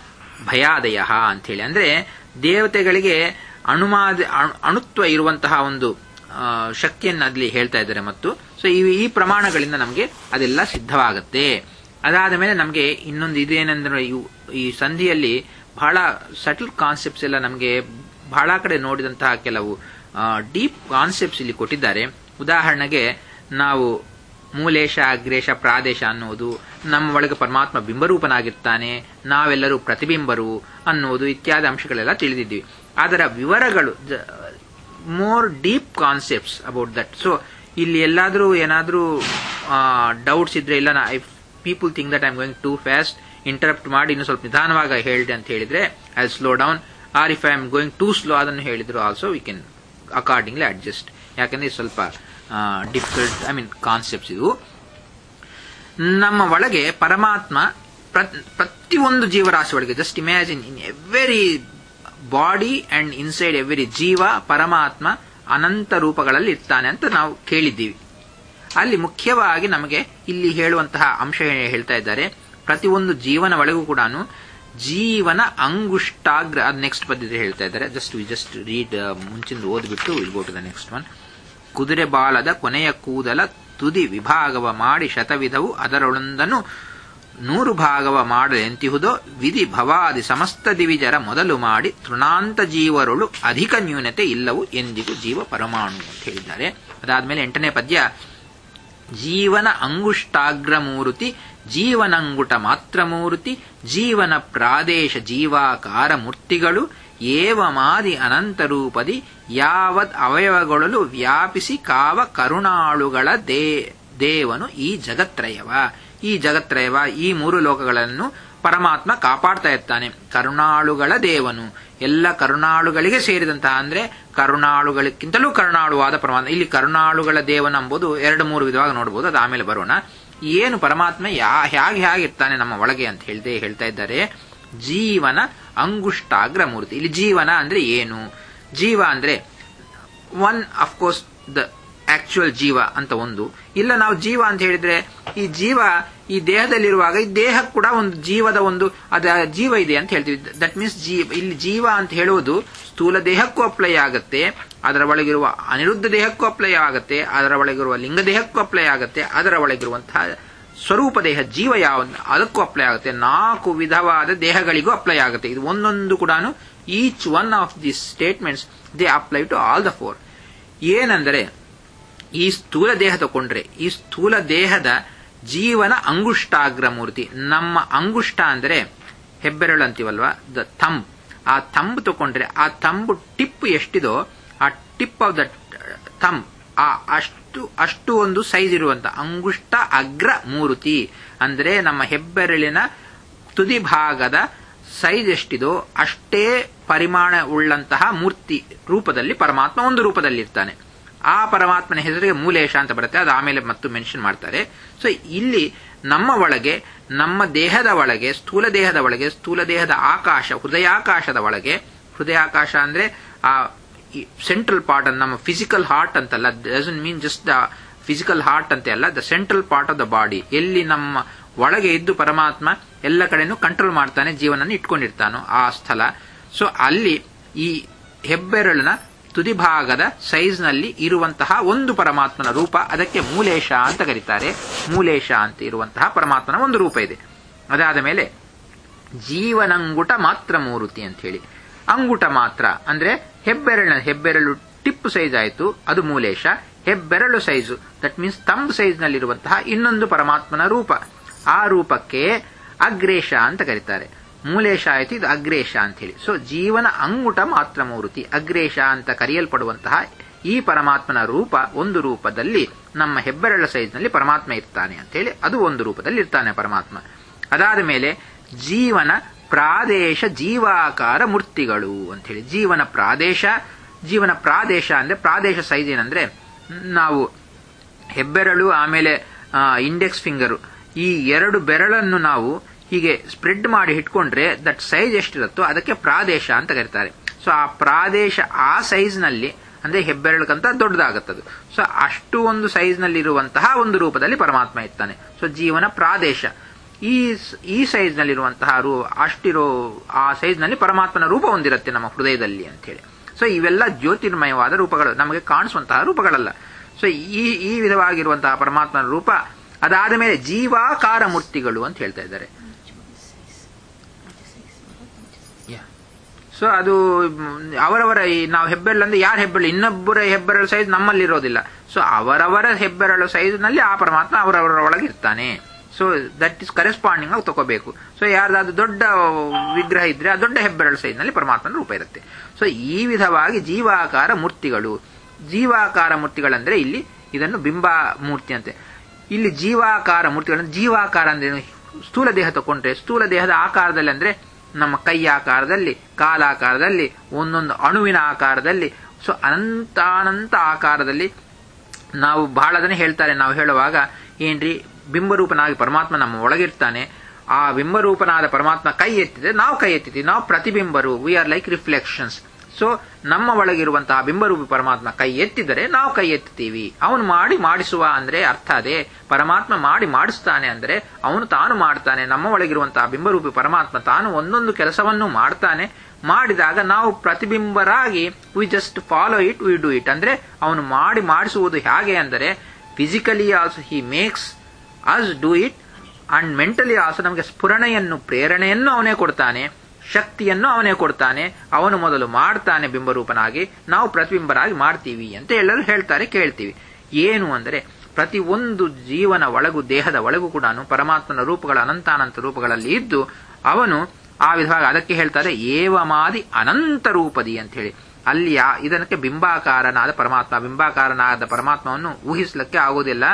Speaker 1: ಭಯಾದಯ ಅಂತೇಳಿ ಅಂದ್ರೆ ದೇವತೆಗಳಿಗೆ ಅಣುಮಾದ ಅಣುತ್ವ ಇರುವಂತಹ ಒಂದು ಶಕ್ತಿಯನ್ನು ಅಲ್ಲಿ ಹೇಳ್ತಾ ಇದ್ದಾರೆ ಮತ್ತು ಸೊ ಈ ಈ ಪ್ರಮಾಣಗಳಿಂದ ನಮಗೆ ಅದೆಲ್ಲ ಸಿದ್ಧವಾಗುತ್ತೆ ಅದಾದ ಮೇಲೆ ನಮಗೆ ಇನ್ನೊಂದು ಇದೇನೆಂದ್ರೆ ಈ ಸಂಧಿಯಲ್ಲಿ ಬಹಳ ಸಟಲ್ ಕಾನ್ಸೆಪ್ಟ್ಸ್ ಎಲ್ಲ ನಮಗೆ ಬಹಳ ಕಡೆ ನೋಡಿದಂತಹ ಕೆಲವು ಡೀಪ್ ಕಾನ್ಸೆಪ್ಟ್ಸ್ ಇಲ್ಲಿ ಕೊಟ್ಟಿದ್ದಾರೆ ಉದಾಹರಣೆಗೆ ನಾವು ಮೂಲೇಶ ಅಗ್ರೇಶ ಪ್ರಾದೇಶ ಅನ್ನುವುದು ನಮ್ಮ ಒಳಗೆ ಪರಮಾತ್ಮ ಬಿಂಬರೂಪನಾಗಿರ್ತಾನೆ ನಾವೆಲ್ಲರೂ ಪ್ರತಿಬಿಂಬರು ಅನ್ನುವುದು ಇತ್ಯಾದಿ ಅಂಶಗಳೆಲ್ಲ ತಿಳಿದಿದ್ದೀವಿ ಅದರ ವಿವರಗಳು more deep concepts about that so ಇಲ್ಲಿ ಎಲ್ಲಾದರೂ ಏನಾದರೂ ಡೌಟ್ಸ್ ಇದ್ರೆ ಇಲ್ಲ I people think that I am going too fast interrupt ಮಾಡಿ ಇನ್ನು ಸ್ವಲ್ಪ ನಿಧಾನವಾಗಿ ಹೇಳಿದೆ ಅಂತ ಹೇಳಿದ್ರೆ I slow down or if I am going too slow ಅದನ್ನು ಹೇಳಿದ್ರು also we can accordingly adjust ಯಾಕಂದ್ರೆ ಇದು ಸ್ವಲ್ಪ ಡಿಫಿಕಲ್ಟ್ ಐ ಮೀನ್ ಕಾನ್ಸೆಪ್ಟ್ಸ್ ಇವು ನಮ್ಮ ಒಳಗೆ ಪರಮಾತ್ಮ ಪ್ರತಿಯೊಂದು ಜೀವರಾಶಿ ಒಳಗೆ just imagine in every body and inside every jeeva ಪರಮಾತ್ಮ ಅನಂತ ರೂಪಗಳಲ್ಲಿ ಇರ್ತಾನೆ ಅಂತ ನಾವು ಕೇಳಿದ್ದೀವಿ ಅಲ್ಲಿ ಮುಖ್ಯವಾಗಿ ನಮಗೆ ಇಲ್ಲಿ ಹೇಳುವಂತಹ ಅಂಶ ಹೇಳ್ತಾ ಇದ್ದಾರೆ ಪ್ರತಿಯೊಂದು ಜೀವನ ಒಳಗೂ ಕೂಡ ಜೀವನ ಅಂಗುಷ್ಟಾಗ್ರ ಅದು ನೆಕ್ಸ್ಟ್ ಪದ್ಧತಿ ಹೇಳ್ತಾ ಇದ್ದಾರೆ ಜಸ್ಟ್ ವಿ ಜಸ್ಟ್ ರೀಡ್ ಮುಂಚಿಂದ ಓದ್ಬಿಟ್ಟು will go to the next one ಕುದುರೆ ಬಾಲದ ಕೊನೆಯ ಕೂದಲ ತುದಿ ವಿಭಾಗವ ಮಾಡಿ ಶತವಿಧವು ಅದರೊಳೊಂದನ್ನು ನೂರು ಭಾಗವ ಮಾಡಲೆಂತಿಹುದೋ ವಿಧಿ ಭವಾದಿ ಸಮಸ್ತ ದಿವಿಜರ ಮೊದಲು ಮಾಡಿ ತೃಣಾಂತ ಜೀವರೊಳು ಅಧಿಕ ನ್ಯೂನತೆ ಇಲ್ಲವು ಎಂದಿಗೂ ಜೀವ ಪರಮಾಣು ಅಂತ ಹೇಳಿದ್ದಾರೆ ಅದಾದ್ಮೇಲೆ ಎಂಟನೇ ಪದ್ಯ ಜೀವನ ಅಂಗುಷ್ಟಾಗ್ರ ಮೂರುತಿ ಜೀವನಂಗುಟ ಮಾತ್ರ ಮೂರುತಿ ಜೀವನ ಪ್ರಾದೇಶ ಜೀವಾಕಾರ ಮೂರ್ತಿಗಳು ಏವಮಾದಿ ಅನಂತ ರೂಪದಿ ಯಾವತ್ ಅವಯವಗಳಲು ವ್ಯಾಪಿಸಿ ಕಾವ ಕರುಣಾಳುಗಳ ದೇ ದೇವನು ಈ ಜಗತ್ರಯವ ಈ ಜಗತ್ರಯವ ಈ ಮೂರು ಲೋಕಗಳನ್ನು ಪರಮಾತ್ಮ ಕಾಪಾಡ್ತಾ ಇರ್ತಾನೆ ಕರುಣಾಳುಗಳ ದೇವನು ಎಲ್ಲ ಕರುಣಾಳುಗಳಿಗೆ ಸೇರಿದಂತಹ ಅಂದ್ರೆ ಕರುಣಾಳುಗಳಿಗಿಂತಲೂ ಕರುಣಾಳುವಾದ ಪರಮಾತ್ಮ ಇಲ್ಲಿ ಕರುಣಾಳುಗಳ ದೇವನ ಎಂಬುದು ಎರಡು ಮೂರು ವಿಧವಾಗಿ ನೋಡಬಹುದು ಅದು ಆಮೇಲೆ ಬರೋಣ ಏನು ಪರಮಾತ್ಮ ಯಾ ಹೇಗೆ ಹೇಗಿರ್ತಾನೆ ನಮ್ಮ ಒಳಗೆ ಅಂತ ಹೇಳ್ದೆ ಹೇಳ್ತಾ ಇದ್ದಾರೆ ಜೀವನ ಅಂಗುಷ್ಟಾಗ್ರ ಮೂರ್ತಿ ಇಲ್ಲಿ ಜೀವನ ಅಂದ್ರೆ ಏನು ಜೀವ ಅಂದ್ರೆ ಒನ್ ಅಫ್ಕೋರ್ಸ್ ದ ಆಕ್ಚುಯಲ್ ಜೀವ ಅಂತ ಒಂದು ಇಲ್ಲ ನಾವು ಜೀವ ಅಂತ ಹೇಳಿದ್ರೆ ಈ ಜೀವ ಈ ದೇಹದಲ್ಲಿರುವಾಗ ಈ ದೇಹ ಕೂಡ ಒಂದು ಜೀವದ ಒಂದು ಅದ ಜೀವ ಇದೆ ಅಂತ ಹೇಳ್ತೀವಿ ದಟ್ ಮೀನ್ಸ್ ಜೀವ ಇಲ್ಲಿ ಜೀವ ಅಂತ ಹೇಳುವುದು ಸ್ಥೂಲ ದೇಹಕ್ಕೂ ಅಪ್ಲೈ ಆಗುತ್ತೆ ಅದರ ಒಳಗಿರುವ ಅನಿರುದ್ಧ ದೇಹಕ್ಕೂ ಅಪ್ಲೈ ಆಗುತ್ತೆ ಅದರ ಒಳಗಿರುವ ಲಿಂಗ ದೇಹಕ್ಕೂ ಅಪ್ಲೈ ಆಗುತ್ತೆ ಅದರ ಒಳಗಿರುವಂತಹ ಸ್ವರೂಪ ದೇಹ ಜೀವ ಯಾವ ಅದಕ್ಕೂ ಅಪ್ಲೈ ಆಗುತ್ತೆ ನಾಲ್ಕು ವಿಧವಾದ ದೇಹಗಳಿಗೂ ಅಪ್ಲೈ ಆಗುತ್ತೆ ಇದು ಒಂದೊಂದು ಕೂಡ each one of this statements they apply to all the four ಏನಂದರೆ ಈ ಸ್ಥೂಲ ದೇಹ ತಗೊಂಡ್ರೆ ಈ ಸ್ಥೂಲ ದೇಹದ ಜೀವನ ಅಂಗುಷ್ಟಾಗ್ರ ಮೂರ್ತಿ ನಮ್ಮ ಅಂಗುಷ್ಟ ಅಂದ್ರೆ ಹೆಬ್ಬೆರಳು ಅಂತೀವಲ್ವಾ ದ ಥಂಬ್ ಆ ಥಂಬ್ ತಗೊಂಡ್ರೆ ಆ ಥಂಬ್ ಟಿಪ್ ಎಷ್ಟಿದೋ ಆ ಟಿಪ್ ಆಫ್ ದ ಥಂಬ್ ಆ ಅಷ್ಟು ಅಷ್ಟು ಒಂದು ಸೈಜ್ ಇರುವಂತ ಅಂಗುಷ್ಟ ಅಗ್ರ ಮೂರ್ತಿ ಅಂದ್ರೆ ನಮ್ಮ ಹೆಬ್ಬೆರಳಿನ ತುದಿ ಭಾಗದ ಸೈಜ್ ಎಷ್ಟಿದೋ ಅಷ್ಟೇ ಪರಿಮಾಣ ಉಳ್ಳಂತಹ ಮೂರ್ತಿ ರೂಪದಲ್ಲಿ ಪರಮಾತ್ಮ ಒಂದು ರೂಪದಲ್ಲಿ ಇರ್ತಾನೆ ಆ ಪರಮಾತ್ಮನ ಹೆಸರಿಗೆ ಮೂಲೇಶ ಅಂತ ಬರುತ್ತೆ ಅದು ಆಮೇಲೆ ಮತ್ತು ಮೆನ್ಷನ್ ಮಾಡ್ತಾರೆ ಸೊ ಇಲ್ಲಿ ನಮ್ಮ ಒಳಗೆ ನಮ್ಮ ದೇಹದ ಒಳಗೆ ಸ್ಥೂಲ ದೇಹದ ಒಳಗೆ ಸ್ಥೂಲ ದೇಹದ ಆಕಾಶ ಹೃದಯಾಕಾಶದ ಒಳಗೆ ಹೃದಯಾಕಾಶ ಅಂದ್ರೆ ಆ ಸೆಂಟ್ರಲ್ ಪಾರ್ಟ್ ನಮ್ಮ ಫಿಸಿಕಲ್ ಹಾರ್ಟ್ ಅಂತಲ್ಲ doesn't mean just the physical heart ಅಂತೆ ಅಲ್ಲ the central part of the body ಎಲ್ಲಿ ನಮ್ಮ ಒಳಗೆ ಇದ್ದು ಪರಮಾತ್ಮ ಎಲ್ಲ ಕಡೆನೂ ಕಂಟ್ರೋಲ್ ಮಾಡ್ತಾನೆ ಜೀವನನ್ನು ಇಟ್ಕೊಂಡಿರ್ತಾನೋ ಆ ಸ್ಥಳ ಸೊ ಅಲ್ಲಿ ಈ ಹೆಬ್ಬೆರಳಿನ ತುದಿಭಾಗದ ಸೈಜ್ನಲ್ಲಿ ಇರುವಂತಹ ಒಂದು ಪರಮಾತ್ಮನ ರೂಪ ಅದಕ್ಕೆ ಮೂಲೇಶ ಅಂತ ಕರೀತಾರೆ ಮೂಲೇಶ ಅಂತ ಇರುವಂತಹ ಪರಮಾತ್ಮನ ಒಂದು ರೂಪ ಇದೆ ಅದಾದ ಮೇಲೆ ಜೀವನಂಗುಟ ಮಾತ್ರ ಮೂರುತಿ ಅಂತ ಹೇಳಿ ಅಂಗುಟ ಮಾತ್ರ ಅಂದ್ರೆ ಹೆಬ್ಬೆರಳಿನ ಹೆಬ್ಬೆರಳು ಟಿಪ್ ಸೈಜ್ ಆಯಿತು ಅದು ಮೂಲೇಶ ಹೆಬ್ಬೆರಳು size that means thumb size ನಲ್ಲಿರುವಂತಹ ಇನ್ನೊಂದು ಪರಮಾತ್ಮನ ರೂಪ ಆ ರೂಪಕ್ಕೆ ಅಗ್ರೇಶ ಅಂತ ಕರೀತಾರೆ ಮೂಲೇಶ ಆಯಿತು ಇದು ಅಗ್ರೇಶ ಅಂತ ಹೇಳಿ ಸೊ ಜೀವನ ಅಂಗುಟ ಮಾತ್ರ ಮೂರುತಿ ಅಗ್ರೇಶ ಅಂತ ಕರೆಯಲ್ಪಡುವಂತಹ ಈ ಪರಮಾತ್ಮನ ರೂಪ ಒಂದು ರೂಪದಲ್ಲಿ ನಮ್ಮ ಹೆಬ್ಬೆರಳ ಸೈಜ್ನಲ್ಲಿ ಪರಮಾತ್ಮ ಇರ್ತಾನೆ ಅಂತ ಹೇಳಿ ಅದು ಒಂದು ರೂಪದಲ್ಲಿ ಇರ್ತಾನೆ ಪರಮಾತ್ಮ ಅದಾದ ಮೇಲೆ ಜೀವನ ಪ್ರಾದೇಶ ಜೀವಾಕಾರ ಮೂರ್ತಿಗಳು ಅಂತ ಹೇಳಿ ಜೀವನ ಪ್ರಾದೇಶ ಜೀವನ ಪ್ರಾದೇಶ ಅಂದ್ರೆ ಪ್ರಾದೇಶ ಸೈಜ್ ಏನಂದ್ರೆ ನಾವು ಹೆಬ್ಬೆರಳು ಆಮೇಲೆ ಇಂಡೆಕ್ಸ್ ಫಿಂಗರು ಈ ಎರಡು ಬೆರಳನ್ನು ನಾವು ಹೀಗೆ ಸ್ಪ್ರೆಡ್ ಮಾಡಿ ಇಟ್ಕೊಂಡ್ರೆ ದಟ್ ಸೈಜ್ ಎಷ್ಟಿರುತ್ತೋ ಅದಕ್ಕೆ ಪ್ರಾದೇಶ ಅಂತ ಕರೀತಾರೆ ಸೊ ಆ ಪ್ರಾದೇಶ ಆ ಸೈಜ್ ನಲ್ಲಿ ಅಂದ್ರೆ ಹೆಬ್ಬೆರಳಕ್ಕಂತ ದೊಡ್ಡದಾಗುತ್ತದು ಸೊ ಅಷ್ಟು ಒಂದು ಸೈಜ್ ನಲ್ಲಿ ಇರುವಂತಹ ಒಂದು ರೂಪದಲ್ಲಿ ಪರಮಾತ್ಮ ಇರ್ತಾನೆ ಸೊ ಜೀವನ ಪ್ರಾದೇಶ ಈ ಈ ಸೈಜ್ ನಲ್ಲಿರುವಂತಹ ರೂ ಅಷ್ಟಿರೋ ಆ ಸೈಜ್ ನಲ್ಲಿ ಪರಮಾತ್ಮನ ರೂಪ ಹೊಂದಿರುತ್ತೆ ನಮ್ಮ ಹೃದಯದಲ್ಲಿ ಅಂತ ಹೇಳಿ ಸೊ ಇವೆಲ್ಲ ಜ್ಯೋತಿರ್ಮಯವಾದ ರೂಪಗಳು ನಮಗೆ ಕಾಣಿಸುವಂತಹ ರೂಪಗಳಲ್ಲ ಸೊ ಈ ಈ ವಿಧವಾಗಿರುವಂತಹ ಪರಮಾತ್ಮನ ರೂಪ ಅದಾದ ಮೇಲೆ ಜೀವಾಕಾರ ಮೂರ್ತಿಗಳು ಅಂತ ಹೇಳ್ತಾ ಇದ್ದಾರೆ ಸೊ ಅದು ಅವರವರ ನಾವು ಹೆಬ್ಬೆರಳು ಅಂದ್ರೆ ಯಾರ ಹೆಬ್ಬೆರಳು ಇನ್ನೊಬ್ಬರ ಹೆಬ್ಬೆರಳು ಸೈಜ್ ನಮ್ಮಲ್ಲಿ ಇರೋದಿಲ್ಲ ಸೊ ಅವರವರ ಹೆಬ್ಬೆರಳು ಸೈಜ್ ನಲ್ಲಿ ಆ ಪರಮಾತ್ಮ ಅವರವರ ಒಳಗೆ ಇರ್ತಾನೆ ಸೊ ದಟ್ ಇಸ್ ಕರೆಸ್ಪಾಂಡಿಂಗ್ ಆಗಿ ತಗೋಬೇಕು ಸೊ ಯಾರ್ದಾದ್ರು ದೊಡ್ಡ ವಿಗ್ರಹ ಇದ್ರೆ ಆ ದೊಡ್ಡ ಹೆಬ್ಬೆರಳು ಸೈಜ್ ನಲ್ಲಿ ಪರಮಾತ್ಮನ ರೂಪ ಇರುತ್ತೆ ಸೊ ಈ ವಿಧವಾಗಿ ಜೀವಾಕಾರ ಮೂರ್ತಿಗಳು ಜೀವಾಕಾರ ಮೂರ್ತಿಗಳಂದ್ರೆ ಇಲ್ಲಿ ಇದನ್ನು ಬಿಂಬ ಮೂರ್ತಿ ಅಂತೆ ಇಲ್ಲಿ ಜೀವಾಕಾರ ಮೂರ್ತಿಗಳನ್ನು ಜೀವಾಕಾರ ಅಂದ್ರೆ ಸ್ಥೂಲ ದೇಹ ತಕೊಂಡ್ರೆ ಸ್ಥೂಲ ದೇಹದ ಆಕಾರದಲ್ಲಿ ಅಂದ್ರೆ ನಮ್ಮ ಕೈ ಆಕಾರದಲ್ಲಿ ಕಾಲಾಕಾರದಲ್ಲಿ ಒಂದೊಂದು ಅಣುವಿನ ಆಕಾರದಲ್ಲಿ ಸೊ ಅನಂತಾನಂತ ಆಕಾರದಲ್ಲಿ ನಾವು ಬಹಳ ಜನ ಹೇಳ್ತಾರೆ ನಾವು ಹೇಳುವಾಗ ಏನ್ರಿ ಬಿಂಬರೂಪನಾಗಿ ಪರಮಾತ್ಮ ನಮ್ಮ ಒಳಗಿರ್ತಾನೆ ಆ ಬಿಂಬರೂಪನಾದ ಪರಮಾತ್ಮ ಕೈ ಎತ್ತಿದ್ರೆ ನಾವು ಕೈ ಎತ್ತಿದ್ದೀವಿ ನಾವು ಪ್ರತಿಬಿಂಬರು we are like reflections so ನಮ್ಮ ಒಳಗಿರುವಂತಹ ಬಿಂಬರೂಪಿ ಪರಮಾತ್ಮ ಕೈ ಎತ್ತಿದರೆ ನಾವು ಕೈ ಎತ್ತುತ್ತೀವಿ ಅವನು ಮಾಡಿ ಮಾಡಿಸುವ ಅಂದ್ರೆ ಅರ್ಥ ಅದೇ ಪರಮಾತ್ಮ ಮಾಡಿ ಮಾಡಿಸ್ತಾನೆ ಅಂದ್ರೆ ಅವನು ತಾನು ಮಾಡ್ತಾನೆ ನಮ್ಮ ಒಳಗಿರುವಂತಹ ಬಿಂಬರೂಪಿ ಪರಮಾತ್ಮ ತಾನು ಒಂದೊಂದು ಕೆಲಸವನ್ನು ಮಾಡ್ತಾನೆ ಮಾಡಿದಾಗ ನಾವು ಪ್ರತಿಬಿಂಬರಾಗಿ we just follow it we do it ಅಂದ್ರೆ ಅವನು ಮಾಡಿ ಮಾಡಿಸುವುದು ಹೇಗೆ ಅಂದರೆ physically also he makes us do it and mentally also ನಮಗೆ ಸ್ಫುರಣೆಯನ್ನು ಪ್ರೇರಣೆಯನ್ನು ಅವನೇ ಕೊಡ್ತಾನೆ ಶಕ್ತಿಯನ್ನು ಅವನೇ ಕೊಡ್ತಾನೆ ಅವನು ಮೊದಲು ಮಾಡ್ತಾನೆ ಬಿಂಬರೂಪನಾಗಿ ನಾವು ಪ್ರತಿಬಿಂಬರಾಗಿ ಮಾಡ್ತೀವಿ ಅಂತ ಎಲ್ಲರೂ ಹೇಳ್ತಾರೆ ಕೇಳ್ತೀವಿ ಏನು ಅಂದರೆ ಪ್ರತಿ ಒಂದು ಜೀವನ ಒಳಗು ದೇಹದ ಒಳಗೂ ಕೂಡ ಪರಮಾತ್ಮನ ರೂಪಗಳ ಅನಂತಾನಂತ ರೂಪಗಳಲ್ಲಿ ಇದ್ದು ಅವನು ಆ ವಿಧವಾಗಿ ಅದಕ್ಕೆ ಹೇಳ್ತಾರೆ ಏವಮಾದಿ ಅನಂತ ರೂಪದಿ ಅಂತ ಹೇಳಿ ಅಲ್ಲಿ ಇದಕ್ಕೆ ಬಿಂಬಾಕಾರನಾದ ಪರಮಾತ್ಮ ಬಿಂಬಾಕಾರನಾದ ಪರಮಾತ್ಮವನ್ನು ಊಹಿಸಲಿಕ್ಕೆ ಆಗುವುದಿಲ್ಲ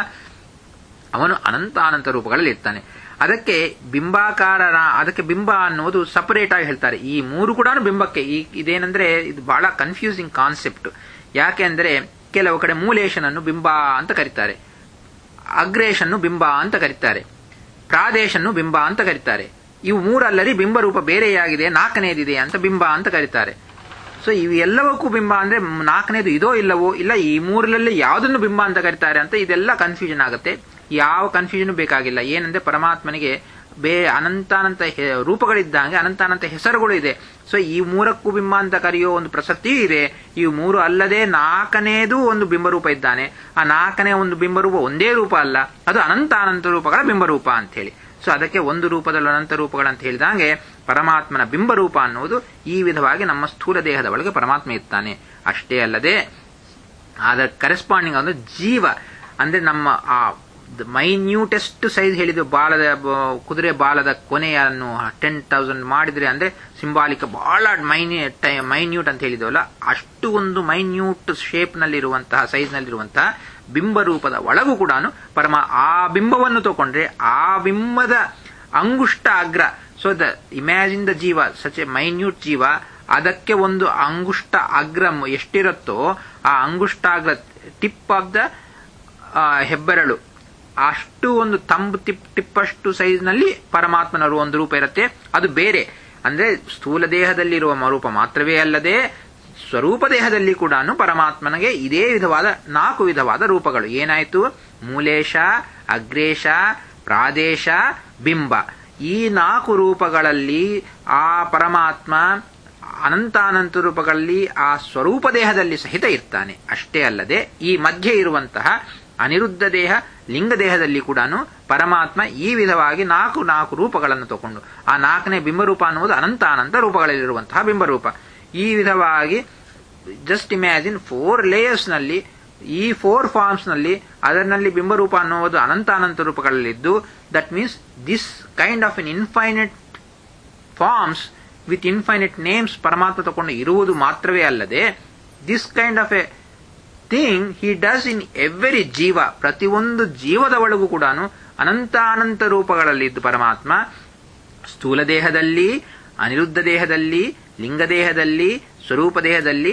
Speaker 1: ಅವನು ಅನಂತಾನಂತ ರೂಪಗಳಲ್ಲಿ ಇರ್ತಾನೆ ಅದಕ್ಕೆ ಬಿಂಬಾಕಾರನ ಅದಕ್ಕೆ ಬಿಂಬ ಅನ್ನುವುದು ಸಪರೇಟ್ ಆಗಿ ಹೇಳ್ತಾರೆ ಈ ಮೂರು ಕೂಡ ಬಿಂಬಕ್ಕೆ ಈ ಇದೇನಂದ್ರೆ ಇದು ಬಹಳ ಕನ್ಫ್ಯೂಸಿಂಗ್ ಕಾನ್ಸೆಪ್ಟ್ ಯಾಕೆ ಅಂದ್ರೆ ಕೆಲವು ಕಡೆ ಮೂಲೇಶನನ್ನು ಬಿಂಬ ಅಂತ ಕರೀತಾರೆ ಅಗ್ರೇಶನ್ನು ಬಿಂಬ ಅಂತ ಕರೀತಾರೆ ಪ್ರಾದೇಶನ್ನು ಬಿಂಬ ಅಂತ ಕರೀತಾರೆ ಇವು ಮೂರಲ್ಲರಿ ಬಿಂಬರೂಪ ಬೇರೆಯಾಗಿದೆ ನಾಲ್ಕನೇದಿದೆ ಅಂತ ಬಿಂಬ ಅಂತ ಕರೀತಾರೆ ಸೊ ಇವು ಎಲ್ಲವಕ್ಕೂ ಬಿಂಬ ಅಂದ್ರೆ ನಾಲ್ಕನೇದು ಇದೋ ಇಲ್ಲವೋ ಇಲ್ಲ ಈ ಮೂರರಲ್ಲಿ ಯಾವುದನ್ನು ಬಿಂಬ ಅಂತ ಕರೀತಾರೆ ಅಂತ ಇದೆಲ್ಲ ಕನ್ಫ್ಯೂಷನ್ ಆಗುತ್ತೆ ಯಾವ ಕನ್ಫ್ಯೂಷನ್ ಬೇಕಾಗಿಲ್ಲ ಏನಂದ್ರೆ ಪರಮಾತ್ಮನಿಗೆ ಬೇ ಅನಂತಾನಂತ ರೂಪಗಳಿದ್ದಂಗೆ ಅನಂತಾನಂತ ಹೆಸರುಗಳು ಇದೆ ಸೊ ಈ ಮೂರಕ್ಕೂ ಬಿಂಬ ಅಂತ ಕರೆಯೋ ಒಂದು ಪ್ರಸಕ್ತಿಯೂ ಇದೆ ಈ ಮೂರು ಅಲ್ಲದೆ ನಾಲ್ಕನೇದು ಒಂದು ಬಿಂಬರೂಪ ಇದ್ದಾನೆ ಆ ನಾಲ್ಕನೇ ಒಂದು ಬಿಂಬರೂಪ ಒಂದೇ ರೂಪ ಅಲ್ಲ ಅದು ಅನಂತಾನಂತ ರೂಪಗಳ ಬಿಂಬರೂಪ ಅಂತ ಹೇಳಿ ಸೊ ಅದಕ್ಕೆ ಒಂದು ರೂಪದಲ್ಲಿ ಅನಂತ ರೂಪಗಳಂತ ಹೇಳಿದಂಗೆ ಪರಮಾತ್ಮನ ಬಿಂಬರೂಪ ಅನ್ನುವುದು ಈ ವಿಧವಾಗಿ ನಮ್ಮ ಸ್ಥೂಲ ದೇಹದ ಒಳಗೆ ಪರಮಾತ್ಮ ಇರ್ತಾನೆ ಅಷ್ಟೇ ಅಲ್ಲದೆ ಅದರ ಕರೆಸ್ಪಾಂಡಿಂಗ್ ಅಂದ್ರೆ ಜೀವ ಅಂದ್ರೆ ನಮ್ಮ ಆ ಮೈನ್ಯೂಟೆಸ್ಟ್ ಸೈಜ್ ಹೇಳಿದ್ವಿ ಬಾಲದ ಕುದುರೆ ಬಾಲದ ಕೊನೆಯನ್ನು ಟೆನ್ ತೌಸಂಡ್ ಮಾಡಿದ್ರೆ ಅಂದ್ರೆ ಸಿಂಬಾಲಿಕ ಬಹಳ ಮೈನ್ಯೂಟ್ ಮೈನ್ಯೂಟ್ ಅಂತ ಹೇಳಿದ್ವಲ್ಲ ಅಷ್ಟು ಒಂದು ಮೈನ್ಯೂಟ್ ಶೇಪ್ ನಲ್ಲಿರುವಂತಹ ಸೈಜ್ ನಲ್ಲಿರುವಂತಹ ಬಿಂಬರೂಪದ ಒಳಗೂ ಕೂಡ ಪರಮ ಆ ಬಿಂಬವನ್ನು ತಗೊಂಡ್ರೆ ಆ ಬಿಂಬದ ಅಂಗುಷ್ಟ ಅಗ್ರ so the imagine the jeeva such a minute jeeva ಅದಕ್ಕೆ ಒಂದು ಅಂಗುಷ್ಟ ಅಗ್ರ ಎಷ್ಟಿರುತ್ತೋ ಆ ಅಂಗುಷ್ಟಾಗ್ರ ಟಿಪ್ ಆಫ್ ದ ಹೆಬ್ಬೆರಳು ಅಷ್ಟು ಒಂದು ತಂಬು ಟಿಪ್ ಟಿಪ್ಪಷ್ಟು ಸೈಜ್ ನಲ್ಲಿ ಪರಮಾತ್ಮನ ಒಂದು ರೂಪ ಇರುತ್ತೆ ಅದು ಬೇರೆ ಅಂದ್ರೆ ಸ್ಥೂಲ ದೇಹದಲ್ಲಿರುವ ರೂಪ ಮಾತ್ರವೇ ಅಲ್ಲದೆ ಸ್ವರೂಪ ದೇಹದಲ್ಲಿ ಕೂಡ ಪರಮಾತ್ಮನಿಗೆ ಇದೇ ವಿಧವಾದ ನಾಲ್ಕು ವಿಧವಾದ ರೂಪಗಳು ಏನಾಯ್ತು ಮೂಲೇಶ ಅಗ್ರೇಶ ಪ್ರಾದೇಶ ಬಿಂಬ ಈ ನಾಲ್ಕು ರೂಪಗಳಲ್ಲಿ ಆ ಪರಮಾತ್ಮ ಅನಂತಾನಂತ ರೂಪಗಳಲ್ಲಿ ಆ ಸ್ವರೂಪ ದೇಹದಲ್ಲಿ ಸಹಿತ ಇರ್ತಾನೆ ಅಷ್ಟೇ ಅಲ್ಲದೆ ಈ ಮಧ್ಯೆ ಇರುವಂತಹ ಅನಿರುದ್ಧ ದೇಹ ಲಿಂಗ ದೇಹದಲ್ಲಿ ಕೂಡ ಪರಮಾತ್ಮ ಈ ವಿಧವಾಗಿ ನಾಲ್ಕು ನಾಲ್ಕು ರೂಪಗಳನ್ನು ತಗೊಂಡು ಆ ನಾಲ್ಕನೇ ಬಿಂಬರೂಪ ಅನ್ನುವುದು ಅನಂತ ಅನಂತ ರೂಪಗಳಲ್ಲಿರುವಂತಹ ಬಿಂಬರೂಪ ಈ ವಿಧವಾಗಿ ಜಸ್ಟ್ ಇಮ್ಯಾಜಿನ್ ಫೋರ್ ಲೇಯರ್ಸ್ ನಲ್ಲಿ ಈ ಫೋರ್ ಫಾರ್ಮ್ಸ್ ನಲ್ಲಿ ಅದರಲ್ಲಿ ಬಿಂಬರೂಪ ಅನ್ನುವುದು ಅನಂತ ಅನಂತ ರೂಪಗಳಲ್ಲಿದ್ದು that means this kind of an infinite forms with infinite names ಪರಮಾತ್ಮ ತಗೊಂಡು ಇರುವುದು ಮಾತ್ರವೇ ಅಲ್ಲದೆ this kind of a thing he does in every jeeva ಪ್ರತಿಯೊಂದು ಜೀವದ ಒಳಗೂ ಕೂಡ ಅನಂತಾನಂತ ರೂಪಗಳಲ್ಲಿದ್ದು ಪರಮಾತ್ಮ ಸ್ಥೂಲ ದೇಹದಲ್ಲಿ ಅನಿರುದ್ಧ ದೇಹದಲ್ಲಿ ಲಿಂಗ ದೇಹದಲ್ಲಿ ಸ್ವರೂಪ ದೇಹದಲ್ಲಿ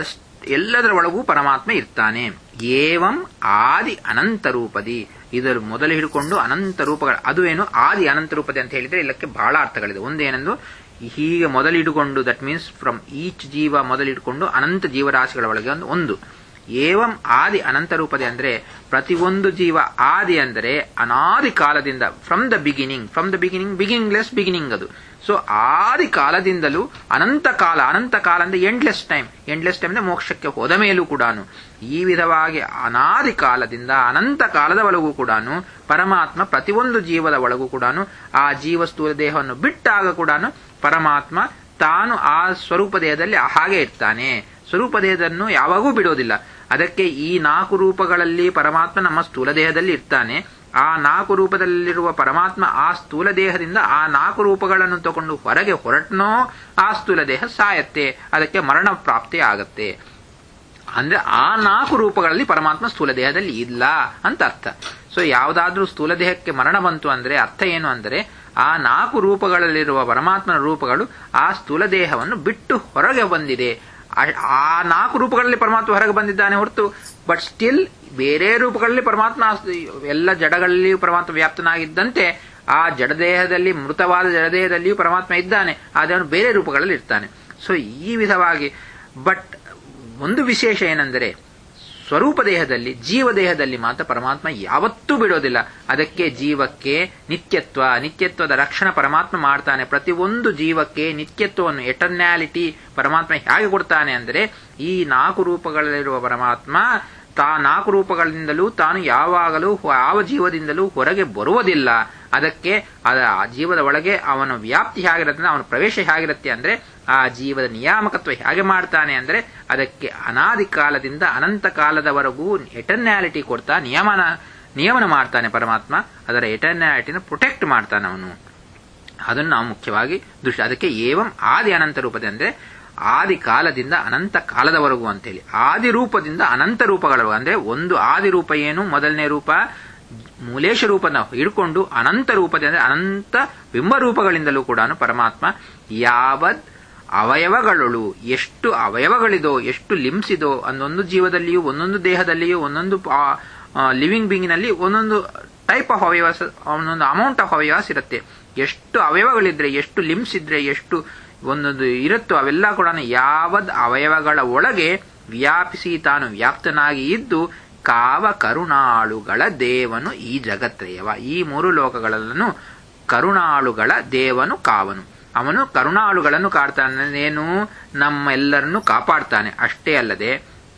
Speaker 1: ಎಲ್ಲದರ ಒಳಗೂ ಪರಮಾತ್ಮ ಇರ್ತಾನೆ ಏವಂ ಆದಿ ಅನಂತ ರೂಪದಿ ಇದರ ಮೊದಲು ಹಿಡ್ಕೊಂಡು ಅನಂತ ರೂಪಗಳು ಅದು ಏನು ಆದಿ ಅನಂತ ರೂಪದಿ ಅಂತ ಹೇಳಿದ್ರೆ ಇಲ್ಲಕ್ಕೆ ಬಹಳ ಅರ್ಥಗಳಿದೆ ಒಂದೇನೆಂದು ಹೀಗೆ ಮೊದಲಿಟ್ಟುಕೊಂಡು that means from each jeeva ಮೊದಲಿಟ್ಟುಕೊಂಡು ಅನಂತ ಜೀವರಾಶಿಗಳ ಒಳಗೆ ಒಂದು ಒಂದು ಏವಂ ಆದಿ ಅನಂತ ರೂಪದೆ ಅಂದ್ರೆ ಪ್ರತಿಯೊಂದು ಜೀವ ಆದಿ ಅಂದರೆ ಅನಾದಿ ಕಾಲದಿಂದ from the beginning from the beginning beginningless beginning ಅದು ಸೊ ಆದಿ ಕಾಲದಿಂದಲೂ ಅನಂತ ಕಾಲ ಅನಂತ ಕಾಲ ಅಂದ್ರೆ ಎಂಡ್ಲೆಸ್ ಟೈಮ್ ಎಂಡ್ಲೆಸ್ ಟೈಮ್ ಅಂದ್ರೆ ಮೋಕ್ಷಕ್ಕೆ ಹೋದ ಮೇಲೂ ಕೂಡ ಈ ವಿಧವಾಗಿ ಅನಾದಿ ಕಾಲದಿಂದ ಅನಂತ ಕಾಲದವರೆಗೂ ಕೂಡ ಪರಮಾತ್ಮ ಪ್ರತಿಯೊಂದು ಜೀವದ ಒಳಗೂ ಕೂಡ ಆ ಜೀವ ಸ್ಥೂಲ ದೇಹವನ್ನು ಬಿಟ್ಟಾಗ ಕೂಡ ಪರಮಾತ್ಮ ತಾನು ಆ ಸ್ವರೂಪ ದೇಹದಲ್ಲಿ ಹಾಗೆ ಇರ್ತಾನೆ ಸ್ವರೂಪ ದೇಹದನ್ನು ಯಾವಾಗೂ ಬಿಡೋದಿಲ್ಲ ಅದಕ್ಕೆ ಈ ನಾಲ್ಕು ರೂಪಗಳಲ್ಲಿ ಪರಮಾತ್ಮ ನಮ್ಮ ಸ್ಥೂಲ ದೇಹದಲ್ಲಿ ಇರ್ತಾನೆ ಆ ನಾಲ್ಕು ರೂಪದಲ್ಲಿರುವ ಪರಮಾತ್ಮ ಆ ಸ್ಥೂಲ ದೇಹದಿಂದ ಆ ನಾಲ್ಕು ರೂಪಗಳನ್ನು ತಗೊಂಡು ಹೊರಗೆ ಹೊರಟ್ನೋ ಆ ಸ್ಥೂಲ ದೇಹ ಸಾಯತ್ತೆ ಅದಕ್ಕೆ ಮರಣ ಪ್ರಾಪ್ತಿ ಆಗತ್ತೆ ಅಂದ್ರೆ ಆ ನಾಲ್ಕು ರೂಪಗಳಲ್ಲಿ ಪರಮಾತ್ಮ ಸ್ಥೂಲ ದೇಹದಲ್ಲಿ ಇಲ್ಲ ಅಂತ ಅರ್ಥ ಸೊ ಯಾವುದಾದ್ರೂ ಸ್ಥೂಲ ದೇಹಕ್ಕೆ ಮರಣ ಬಂತು ಅಂದ್ರೆ ಅರ್ಥ ಏನು ಅಂದ್ರೆ ಆ ನಾಲ್ಕು ರೂಪಗಳಲ್ಲಿರುವ ಪರಮಾತ್ಮನ ರೂಪಗಳು ಆ ಸ್ಥೂಲ ದೇಹವನ್ನು ಬಿಟ್ಟು ಹೊರಗೆ ಬಂದಿದೆ ಆ ನಾಲ್ಕು ರೂಪಗಳಲ್ಲಿ ಪರಮಾತ್ಮ ಹೊರಗೆ ಬಂದಿದ್ದಾನೆ ಹೊರತು ಬಟ್ ಸ್ಟಿಲ್ ಬೇರೆ ರೂಪಗಳಲ್ಲಿ ಪರಮಾತ್ಮ ಎಲ್ಲ ಜಡಗಳಲ್ಲಿಯೂ ಪರಮಾತ್ಮ ವ್ಯಾಪ್ತನಾಗಿದ್ದಂತೆ ಆ ಜಡದೇಹದಲ್ಲಿ ಮೃತವಾದ ಜಡದೇಹದಲ್ಲಿಯೂ ಪರಮಾತ್ಮ ಇದ್ದಾನೆ ಆದರೆ ಅವನು ಬೇರೆ ರೂಪಗಳಲ್ಲಿ ಇರ್ತಾನೆ ಸೊ ಈ ವಿಧವಾಗಿ ಬಟ್ ಒಂದು ವಿಶೇಷ ಏನೆಂದರೆ ಸ್ವರೂಪ ದೇಹದಲ್ಲಿ ಜೀವ ದೇಹದಲ್ಲಿ ಮಾತ್ರ ಪರಮಾತ್ಮ ಯಾವತ್ತೂ ಬಿಡೋದಿಲ್ಲ ಅದಕ್ಕೆ ಜೀವಕ್ಕೆ ನಿತ್ಯತ್ವ ನಿತ್ಯತ್ವದ ರಕ್ಷಣೆ ಪರಮಾತ್ಮ ಮಾಡ್ತಾನೆ ಪ್ರತಿಯೊಂದು ಜೀವಕ್ಕೆ ನಿತ್ಯತ್ವವನ್ನು ಎಟರ್ನ್ಯಾಲಿಟಿ ಪರಮಾತ್ಮ ಹೇಗೆ ಕೊಡ್ತಾನೆ ಅಂದರೆ ಈ ನಾಲ್ಕು ರೂಪಗಳಲ್ಲಿರುವ ಪರಮಾತ್ಮ ತಾ ನಾಲ್ಕು ರೂಪಗಳಿಂದಲೂ ತಾನು ಯಾವಾಗಲೂ ಯಾವ ಜೀವದಿಂದಲೂ ಹೊರಗೆ ಬರುವುದಿಲ್ಲ ಅದಕ್ಕೆ ಅದ ಆ ಜೀವದ ಒಳಗೆ ಅವನ ವ್ಯಾಪ್ತಿ ಹೇಗಿರುತ್ತೆ ಅವನ ಪ್ರವೇಶ ಹೇಗಿರುತ್ತೆ ಅಂದ್ರೆ ಆ ಜೀವದ ನಿಯಾಮಕತ್ವ ಹೇಗೆ ಮಾಡ್ತಾನೆ ಅಂದ್ರೆ ಅದಕ್ಕೆ ಅನಾದಿ ಕಾಲದಿಂದ ಅನಂತ ಕಾಲದವರೆಗೂ ಎಟರ್ನ್ಯಾಲಿಟಿ ಕೊಡ್ತಾ ನಿಯಮನ ನಿಯಮನ ಮಾಡ್ತಾನೆ ಪರಮಾತ್ಮ ಅದರ ಎಟರ್ನ್ಯಾಲಿಟಿನ ಪ್ರೊಟೆಕ್ಟ್ ಮಾಡ್ತಾನೆ ಅವನು ಅದನ್ನು ನಾವು ಮುಖ್ಯವಾಗಿ ದೃಷ್ಟಿ ಅದಕ್ಕೆ ಏವಂ ಆದಿ ಅನಂತ ರೂಪದ ಅಂದ್ರೆ ಆದಿ ಕಾಲದಿಂದ ಅನಂತ ಕಾಲದವರೆಗೂ ಅಂತೇಳಿ ಆದಿ ರೂಪದಿಂದ ಅನಂತ ರೂಪಗಳವರೆಗೂ ಅಂದ್ರೆ ಒಂದು ಆದಿ ರೂಪ ಏನು ಮೊದಲನೇ ರೂಪ ಮೂಲೇಶ ರೂಪನ ಹಿಡ್ಕೊಂಡು ಅನಂತ ರೂಪದ ಅಂದ್ರೆ ಅನಂತ ಬಿಂಬ ರೂಪಗಳಿಂದಲೂ ಕೂಡ ಪರಮಾತ್ಮ ಯಾವದ್ ಅವಯವಗಳು ಎಷ್ಟು ಅವಯವಗಳಿದೋ ಎಷ್ಟು ಲಿಮ್ಸಿದೋ ಒಂದೊಂದು ಜೀವದಲ್ಲಿಯೂ ಒಂದೊಂದು ದೇಹದಲ್ಲಿಯೂ ಒಂದೊಂದು ಲಿವಿಂಗ್ ಬೀಂಗಿನಲ್ಲಿ ಒಂದೊಂದು ಟೈಪ್ ಆಫ್ ಅವಯವಾಸ ಒಂದೊಂದು ಅಮೌಂಟ್ ಆಫ್ ಅವಯವಾಸ ಇರುತ್ತೆ ಎಷ್ಟು ಅವಯವಗಳಿದ್ರೆ ಎಷ್ಟು ಲಿಮ್ಸ್ ಇದ್ರೆ ಎಷ್ಟು ಒಂದೊಂದು ಇರುತ್ತೋ ಅವೆಲ್ಲ ಕೂಡ ಯಾವದ್ ಅವಯವಗಳ ಒಳಗೆ ವ್ಯಾಪಿಸಿ ತಾನು ವ್ಯಾಪ್ತನಾಗಿ ಇದ್ದು ಕಾವ ಕರುಣಾಳುಗಳ ದೇವನು ಈ ಜಗತ್ರಯವ ಈ ಮೂರು ಲೋಕಗಳನ್ನು ಕರುಣಾಳುಗಳ ದೇವನು ಕಾವನು ಅವನು ಕರುಣಾಳುಗಳನ್ನು ಕಾಡ್ತಾನೇನು ನಮ್ಮೆಲ್ಲರನ್ನು ಕಾಪಾಡ್ತಾನೆ ಅಷ್ಟೇ ಅಲ್ಲದೆ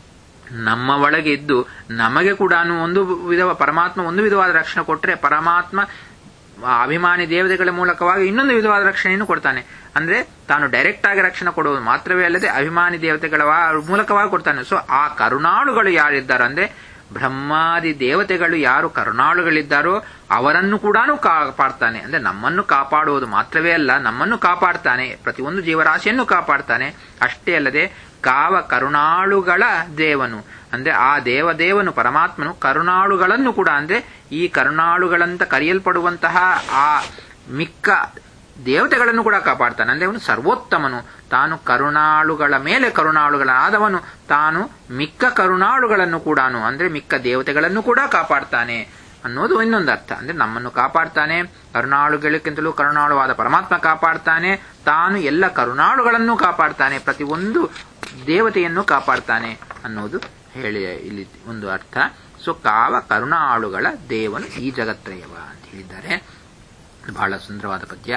Speaker 1: ನಮ್ಮ ಒಳಗೆ ಇದ್ದು ನಮಗೆ ಕೂಡ ಒಂದು ವಿಧ ಪರಮಾತ್ಮ ಒಂದು ವಿಧವಾದ ರಕ್ಷಣೆ ಕೊಟ್ಟರೆ ಪರಮಾತ್ಮ ಅಭಿಮಾನಿ ದೇವತೆಗಳ ಮೂಲಕವಾಗಿ ಇನ್ನೊಂದು ವಿಧವಾದ ರಕ್ಷಣೆಯನ್ನು ಕೊಡ್ತಾನೆ ಅಂದ್ರೆ ತಾನು ಡೈರೆಕ್ಟ್ ಆಗಿ ರಕ್ಷಣೆ ಕೊಡುವುದು ಮಾತ್ರವೇ ಅಲ್ಲದೆ ಅಭಿಮಾನಿ ದೇವತೆಗಳ ಮೂಲಕವಾಗಿ ಕೊಡ್ತಾನೆ ಸೊ ಆ ಕರುಣಾಳುಗಳು ಯಾರಿದ್ದಾರೆ ಅಂದ್ರೆ ಬ್ರಹ್ಮಾದಿ ದೇವತೆಗಳು ಯಾರು ಕರುಣಾಳುಗಳಿದ್ದಾರೋ ಅವರನ್ನು ಕೂಡ ಕಾಪಾಡ್ತಾನೆ ಅಂದ್ರೆ ನಮ್ಮನ್ನು ಕಾಪಾಡುವುದು ಮಾತ್ರವೇ ಅಲ್ಲ ನಮ್ಮನ್ನು ಕಾಪಾಡ್ತಾನೆ ಪ್ರತಿಯೊಂದು ಜೀವರಾಶಿಯನ್ನು ಕಾಪಾಡ್ತಾನೆ ಅಷ್ಟೇ ಅಲ್ಲದೆ ಕಾವ ಕರುಣಾಳುಗಳ ದೇವನು ಅಂದ್ರೆ ಆ ದೇವದೇವನು ಪರಮಾತ್ಮನು ಕರುಣಾಳುಗಳನ್ನು ಕೂಡ ಅಂದ್ರೆ ಈ ಕರುಣಾಳುಗಳಂತ ಕರೆಯಲ್ಪಡುವಂತಹ ಆ ಮಿಕ್ಕ ದೇವತೆಗಳನ್ನು ಕೂಡ ಕಾಪಾಡ್ತಾನೆ ಅಂದ್ರೆ ಅವನು ಸರ್ವೋತ್ತಮನು ತಾನು ಕರುಣಾಳುಗಳ ಮೇಲೆ ಕರುಣಾಳುಗಳಾದವನು ತಾನು ಮಿಕ್ಕ ಕರುಣಾಳುಗಳನ್ನು ಕೂಡ ಅಂದ್ರೆ ಮಿಕ್ಕ ದೇವತೆಗಳನ್ನು ಕೂಡ ಕಾಪಾಡ್ತಾನೆ ಅನ್ನೋದು ಇನ್ನೊಂದು ಅರ್ಥ ಅಂದ್ರೆ ನಮ್ಮನ್ನು ಕಾಪಾಡ್ತಾನೆ ಕರುಣಾಳುಗಳಿಗಿಂತಲೂ ಕರುಣಾಳುವಾದ ಪರಮಾತ್ಮ ಕಾಪಾಡ್ತಾನೆ ತಾನು ಎಲ್ಲ ಕರುಣಾಳುಗಳನ್ನು ಕಾಪಾಡ್ತಾನೆ ಪ್ರತಿಯೊಂದು ದೇವತೆಯನ್ನು ಕಾಪಾಡ್ತಾನೆ ಅನ್ನೋದು ಹೇಳಿ ಇಲ್ಲಿ ಒಂದು ಅರ್ಥ ಸೊ ಕಾವ ಕರುಣಾಳುಗಳ ದೇವನು ಈ ಜಗತ್ರಯವ ಅಂತ ಹೇಳಿದ್ದಾರೆ ಬಹಳ ಸುಂದರವಾದ ಪದ್ಯ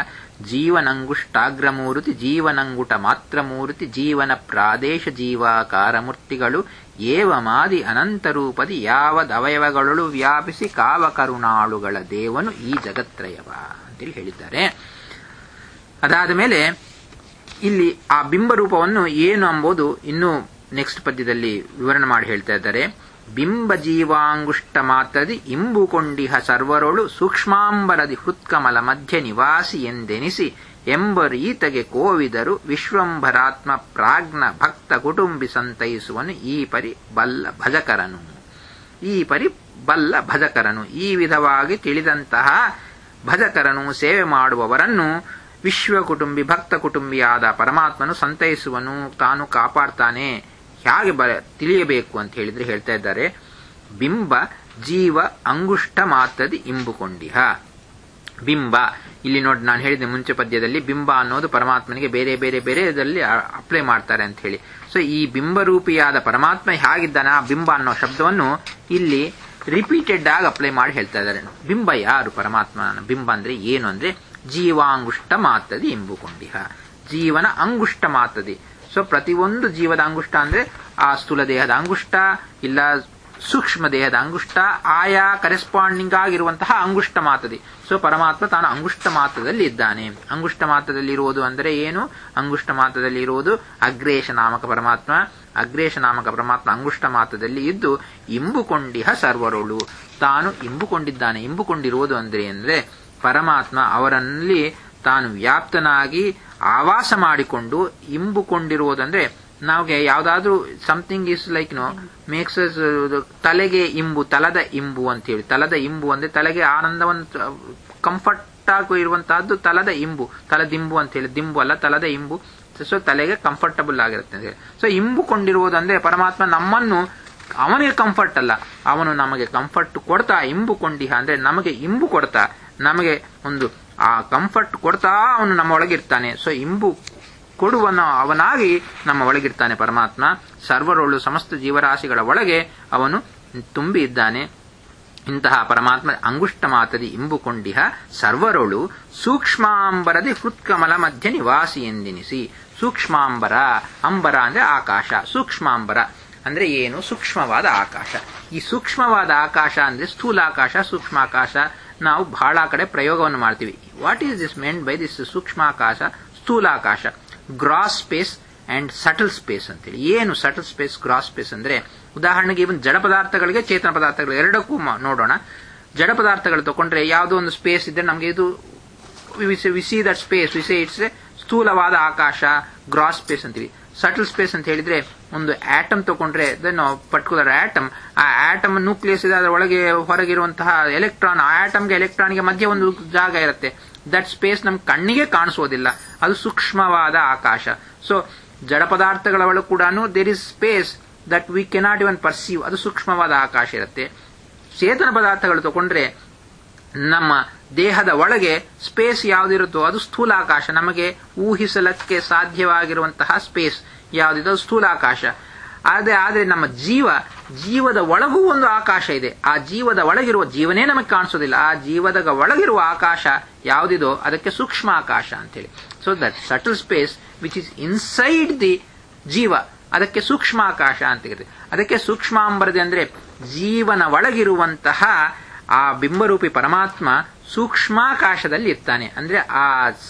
Speaker 1: ಜೀವನಂಗುಷ್ಟಾಗ್ರಮೂರ್ತಿ ಜೀವನಂಗುಟ ಮಾತ್ರ ಮೂರ್ತಿ ಜೀವನ ಪ್ರಾದೇಶ ಜೀವಾಕಾರ ಮೂರ್ತಿಗಳು ಏವಮಾದಿ ಅನಂತ ರೂಪದಿ ಯಾವದವಯವಗಳು ವ್ಯಾಪಿಸಿ ಕಾವ ಕರುಣಾಳುಗಳ ದೇವನು ಈ ಜಗತ್ರಯವ ಅಂತೇಳಿ ಹೇಳಿದ್ದಾರೆ ಅದಾದ ಮೇಲೆ ಇಲ್ಲಿ ಆ ಬಿಂಬರೂಪವನ್ನು ಏನು ಎಂಬುದು ಇನ್ನೂ ನೆಕ್ಸ್ಟ್ ಪದ್ಯದಲ್ಲಿ ವಿವರಣೆ ಮಾಡಿ ಹೇಳ್ತಾ ಇದ್ದಾರೆ ಬಿಂಬ ಜೀವಾಂಗುಷ್ಟ ಮಾತ್ರದಿ ಇಂಬುಕೊಂಡಿಹ ಸರ್ವರೊಳು ಸೂಕ್ಷ್ಮಾಂಬರದಿ ಹೃತ್ಕಮಲ ಮಧ್ಯ ನಿವಾಸಿ ಎಂದೆನಿಸಿ ಎಂಬ ರೀತಗೆ ಕೋವಿದರು ವಿಶ್ವಂಭರಾತ್ಮ ಪ್ರಾಜ್ಞ ಭಕ್ತ ಕುಟುಂಬಿ ಸಂತೈಸುವನು ಈ ಪರಿ ಬಲ್ಲ ಭಜಕರನು ಈ ಪರಿ ಬಲ್ಲ ಭಜಕರನು ಈ ವಿಧವಾಗಿ ತಿಳಿದಂತಹ ಭಜಕರನು ಸೇವೆ ಮಾಡುವವರನ್ನು ವಿಶ್ವ ಕುಟುಂಬಿ ಭಕ್ತ ಕುಟುಂಬಿಯಾದ ಪರಮಾತ್ಮನು ಸಂತೈಸುವನು ತಾನು ಕಾಪಾಡ್ತಾನೆ ಹೇಗೆ ಬ ತಿಳಿಯಬೇಕು ಅಂತ ಹೇಳಿದ್ರೆ ಹೇಳ್ತಾ ಇದ್ದಾರೆ ಬಿಂಬ ಜೀವ ಅಂಗುಷ್ಟ ಮಾತ್ರದಿ ಇಂಬುಕೊಂಡಿಹ ಬಿಂಬ ಇಲ್ಲಿ ನೋಡಿ ನಾನು ಹೇಳಿದೆ ಮುಂಚೆ ಪದ್ಯದಲ್ಲಿ ಬಿಂಬ ಅನ್ನೋದು ಪರಮಾತ್ಮನಿಗೆ ಬೇರೆ ಬೇರೆ ಬೇರೆ ಇದರಲ್ಲಿ ಅಪ್ಲೈ ಮಾಡ್ತಾರೆ ಅಂತ ಹೇಳಿ ಸೊ ಈ ಬಿಂಬರೂಪಿಯಾದ ಪರಮಾತ್ಮ ಹೇಗಿದ್ದಾನೆ ಆ ಬಿಂಬ ಅನ್ನೋ ಶಬ್ದವನ್ನು ಇಲ್ಲಿ ರಿಪೀಟೆಡ್ ಆಗಿ ಅಪ್ಲೈ ಮಾಡಿ ಹೇಳ್ತಾ ಇದ್ದಾರೆ ಬಿಂಬ ಯಾರು ಪರಮಾತ್ಮ ಬಿಂಬ ಅಂದ್ರೆ ಏನು ಅಂದ್ರೆ ಜೀವಾಂಗುಷ್ಟ ಮಾತದಿ ಎಂಬುಕೊಂಡಿಹ ಜೀವನ ಅಂಗುಷ್ಟ ಮಾತದಿ ಸೊ ಪ್ರತಿಯೊಂದು ಜೀವದ ಅಂಗುಷ್ಟ ಅಂದ್ರೆ ಆ ಸ್ಥೂಲ ದೇಹದ ಅಂಗುಷ್ಟ ಇಲ್ಲ ಸೂಕ್ಷ್ಮ ದೇಹದ ಅಂಗುಷ್ಟ ಆಯಾ ಕರೆಸ್ಪಾಂಡಿಂಗ್ ಆಗಿರುವಂತಹ ಅಂಗುಷ್ಟ ಮಾತದಿ ಸೊ ಪರಮಾತ್ಮ ತಾನು ಅಂಗುಷ್ಟ ಮಾತ್ರದಲ್ಲಿ ಇದ್ದಾನೆ ಅಂಗುಷ್ಟ ಮಾತ್ರದಲ್ಲಿ ಇರುವುದು ಅಂದರೆ ಏನು ಅಂಗುಷ್ಟ ಮಾತ್ರದಲ್ಲಿ ಇರುವುದು ಅಗ್ರೇಶ ನಾಮಕ ಪರಮಾತ್ಮ ಅಗ್ರೇಶ ನಾಮಕ ಪರಮಾತ್ಮ ಅಂಗುಷ್ಟ ಮಾತ್ರದಲ್ಲಿ ಇದ್ದು ಇಂಬುಕೊಂಡಿಹ ಸರ್ವರೋಳು ತಾನು ಇಂಬುಕೊಂಡಿದ್ದಾನೆ ಇಂಬುಕೊಂಡಿರುವುದು ಅಂದ್ರೆ ಅಂದ್ರೆ ಪರಮಾತ್ಮ ಅವರಲ್ಲಿ ತಾನು ವ್ಯಾಪ್ತನಾಗಿ ಆವಾಸ ಮಾಡಿಕೊಂಡು ಇಂಬುಕೊಂಡಿರುವುದಂದ್ರೆ ನಮಗೆ ಯಾವ್ದಾದ್ರೂ something is like no makes ತಲೆಗೆ ಇಂಬು ತಲದ ಇಂಬು ಅಂತ ಹೇಳಿ ತಲದ ಇಂಬು ಅಂದ್ರೆ ತಲೆಗೆ ಆನಂದವನ್ನು ಕಂಫರ್ಟ್ ಆಗಿ ಇರುವಂತಹದ್ದು ತಲದ ಇಂಬು ತಲದಿಂಬು ಅಂತ ಹೇಳಿ ದಿಂಬು ಅಲ್ಲ ತಲದ ಇಂಬು ಸೊ ತಲೆಗೆ ಕಂಫರ್ಟಬಲ್ ಆಗಿರುತ್ತೆ ಸೊ ಇಂಬುಕೊಂಡಿರುವುದು ಅಂದ್ರೆ ಪರಮಾತ್ಮ ನಮ್ಮನ್ನು ಅವನಿಗೆ ಕಂಫರ್ಟ್ ಅಲ್ಲ ಅವನು ನಮಗೆ ಕಂಫರ್ಟ್ ಕೊಡ್ತಾ ಇಂಬು ಕೊಂಡಿಹ ಅಂದ್ರೆ ನಮಗೆ ಇಂಬು ಕೊಡ್ತಾ ನಮಗೆ ಒಂದು ಆ ಕಂಫರ್ಟ್ ಕೊಡ್ತಾ ಅವನು ನಮ್ಮ ಒಳಗಿರ್ತಾನೆ ಸೊ ಇಂಬು ಕೊಡುವನ ಅವನಾಗಿ ನಮ್ಮ ಒಳಗಿರ್ತಾನೆ ಪರಮಾತ್ಮ ಸರ್ವರೊಳು ಸಮಸ್ತ ಜೀವರಾಶಿಗಳ ಒಳಗೆ ಅವನು ತುಂಬಿ ಇದ್ದಾನೆ ಇಂತಹ ಪರಮಾತ್ಮ ಅಂಗುಷ್ಟ ಮಾತದಿ ಇಂಬುಕೊಂಡಿಹ ಸರ್ವರೊಳು ಸೂಕ್ಷ್ಮಾಂಬರದಿ ಹೃತ್ಕಮಲ ಮಧ್ಯ ನಿವಾಸಿ ಎಂದೆನಿಸಿ ಸೂಕ್ಷ್ಮಾಂಬರ ಅಂಬರ ಅಂದ್ರೆ ಆಕಾಶ ಸೂಕ್ಷ್ಮಾಂಬರ ಅಂದ್ರೆ ಏನು ಸೂಕ್ಷ್ಮವಾದ ಆಕಾಶ ಈ ಸೂಕ್ಷ್ಮವಾದ ಆಕಾಶ ಅಂದ್ರೆ ಸ್ಥೂಲಾಕಾಶ ಸೂಕ್ಷ್ಮಾಕಾಶ ನಾವು ಬಹಳ ಕಡೆ ಪ್ರಯೋಗವನ್ನು ಮಾಡ್ತೀವಿ what is this meant by this ಸೂಕ್ಷ್ಮಾಕಾಶ ಸ್ಥೂಲಾಕಾಶ gross space and subtle space ಅಂತೇಳಿ ಏನು ಸಟಲ್ ಸ್ಪೇಸ್ ಗ್ರಾಸ್ ಸ್ಪೇಸ್ ಅಂದ್ರೆ ಉದಾಹರಣೆಗೆ ಇವನ್ ಜಡ ಪದಾರ್ಥಗಳಿಗೆ ಚೇತನ ಪದಾರ್ಥಗಳು ಎರಡಕ್ಕೂ ನೋಡೋಣ ಜಡ ಪದಾರ್ಥಗಳು ತಗೊಂಡ್ರೆ ಯಾವುದೋ ಒಂದು ಸ್ಪೇಸ್ ಇದ್ರೆ ನಮಗೆ ಇದು we see that space we see it's ಸ್ಥೂಲವಾದ ಆಕಾಶ ಗ್ರಾಸ್ ಸ್ಪೇಸ್ ಅಂತೀವಿ ಸಟಲ್ ಸ್ಪೇಸ್ ಅಂತ ಹೇಳಿದ್ರೆ ಒಂದು ಆಟಮ್ ತಗೊಂಡ್ರೆ ದೆನ್ ಪರ್ಟಿಕ್ಯುಲರ್ ಆಟಮ್ ಆ ಆಟಮ್ ನ್ಯೂಕ್ಲಿಯಸ್ ಇದೆ ಅದರ ಒಳಗೆ ಹೊರಗಿರುವಂತಹ ಎಲೆಕ್ಟ್ರಾನ್ ಆ ಆಟಮ್ಗೆ ಎಲೆಕ್ಟ್ರಾನ್ಗೆ ಮಧ್ಯೆ ಒಂದು ಜಾಗ ಇರುತ್ತೆ ದಟ್ ಸ್ಪೇಸ್ ನಮ್ ಕಣ್ಣಿಗೆ ಕಾಣಿಸೋದಿಲ್ಲ ಅದು ಸೂಕ್ಷ್ಮವಾದ ಆಕಾಶ ಸೊ ಜಡ ಪದಾರ್ಥಗಳ ಒಳಗೆ ಕೂಡ there is space that we cannot even perceive ಅದು ಸೂಕ್ಷ್ಮವಾದ ಆಕಾಶ ಇರುತ್ತೆ ಚೇತನ ಪದಾರ್ಥಗಳು ತಗೊಂಡ್ರೆ ನಮ್ಮ ದೇಹದ ಒಳಗೆ ಸ್ಪೇಸ್ ಯಾವುದಿರುತ್ತೋ ಅದು ಸ್ಥೂಲಾಕಾಶ ನಮಗೆ ಊಹಿಸಲಕ್ಕೆ ಸಾಧ್ಯವಾಗಿರುವಂತಹ ಸ್ಪೇಸ್ ಯಾವುದಿದೆ ಸ್ಥೂಲಾಕಾಶ ಅದೇ ಆದ್ರೆ ನಮ್ಮ ಜೀವ ಜೀವದ ಒಳಗೂ ಒಂದು ಆಕಾಶ ಇದೆ ಆ ಜೀವದ ಒಳಗಿರುವ ಜೀವನೇ ನಮಗೆ ಕಾಣಿಸೋದಿಲ್ಲ ಆ ಜೀವದ ಒಳಗಿರುವ ಆಕಾಶ ಯಾವುದಿದೋ ಅದಕ್ಕೆ ಸೂಕ್ಷ್ಮ ಆಕಾಶ ಅಂತೇಳಿ so that subtle space which is inside the ಜೀವ ಅದಕ್ಕೆ ಸೂಕ್ಷ್ಮ ಆಕಾಶ ಅಂತ ಇರುತ್ತೆ ಅದಕ್ಕೆ ಸೂಕ್ಷ್ಮಾಂಬರದೆ ಅಂದ್ರೆ ಜೀವನ ಒಳಗಿರುವಂತಹ ಆ ಬಿಂಬರೂಪಿ ಪರಮಾತ್ಮ ಸೂಕ್ಷ್ಮಾಕಾಶದಲ್ಲಿ ಇರ್ತಾನೆ ಅಂದ್ರೆ ಆ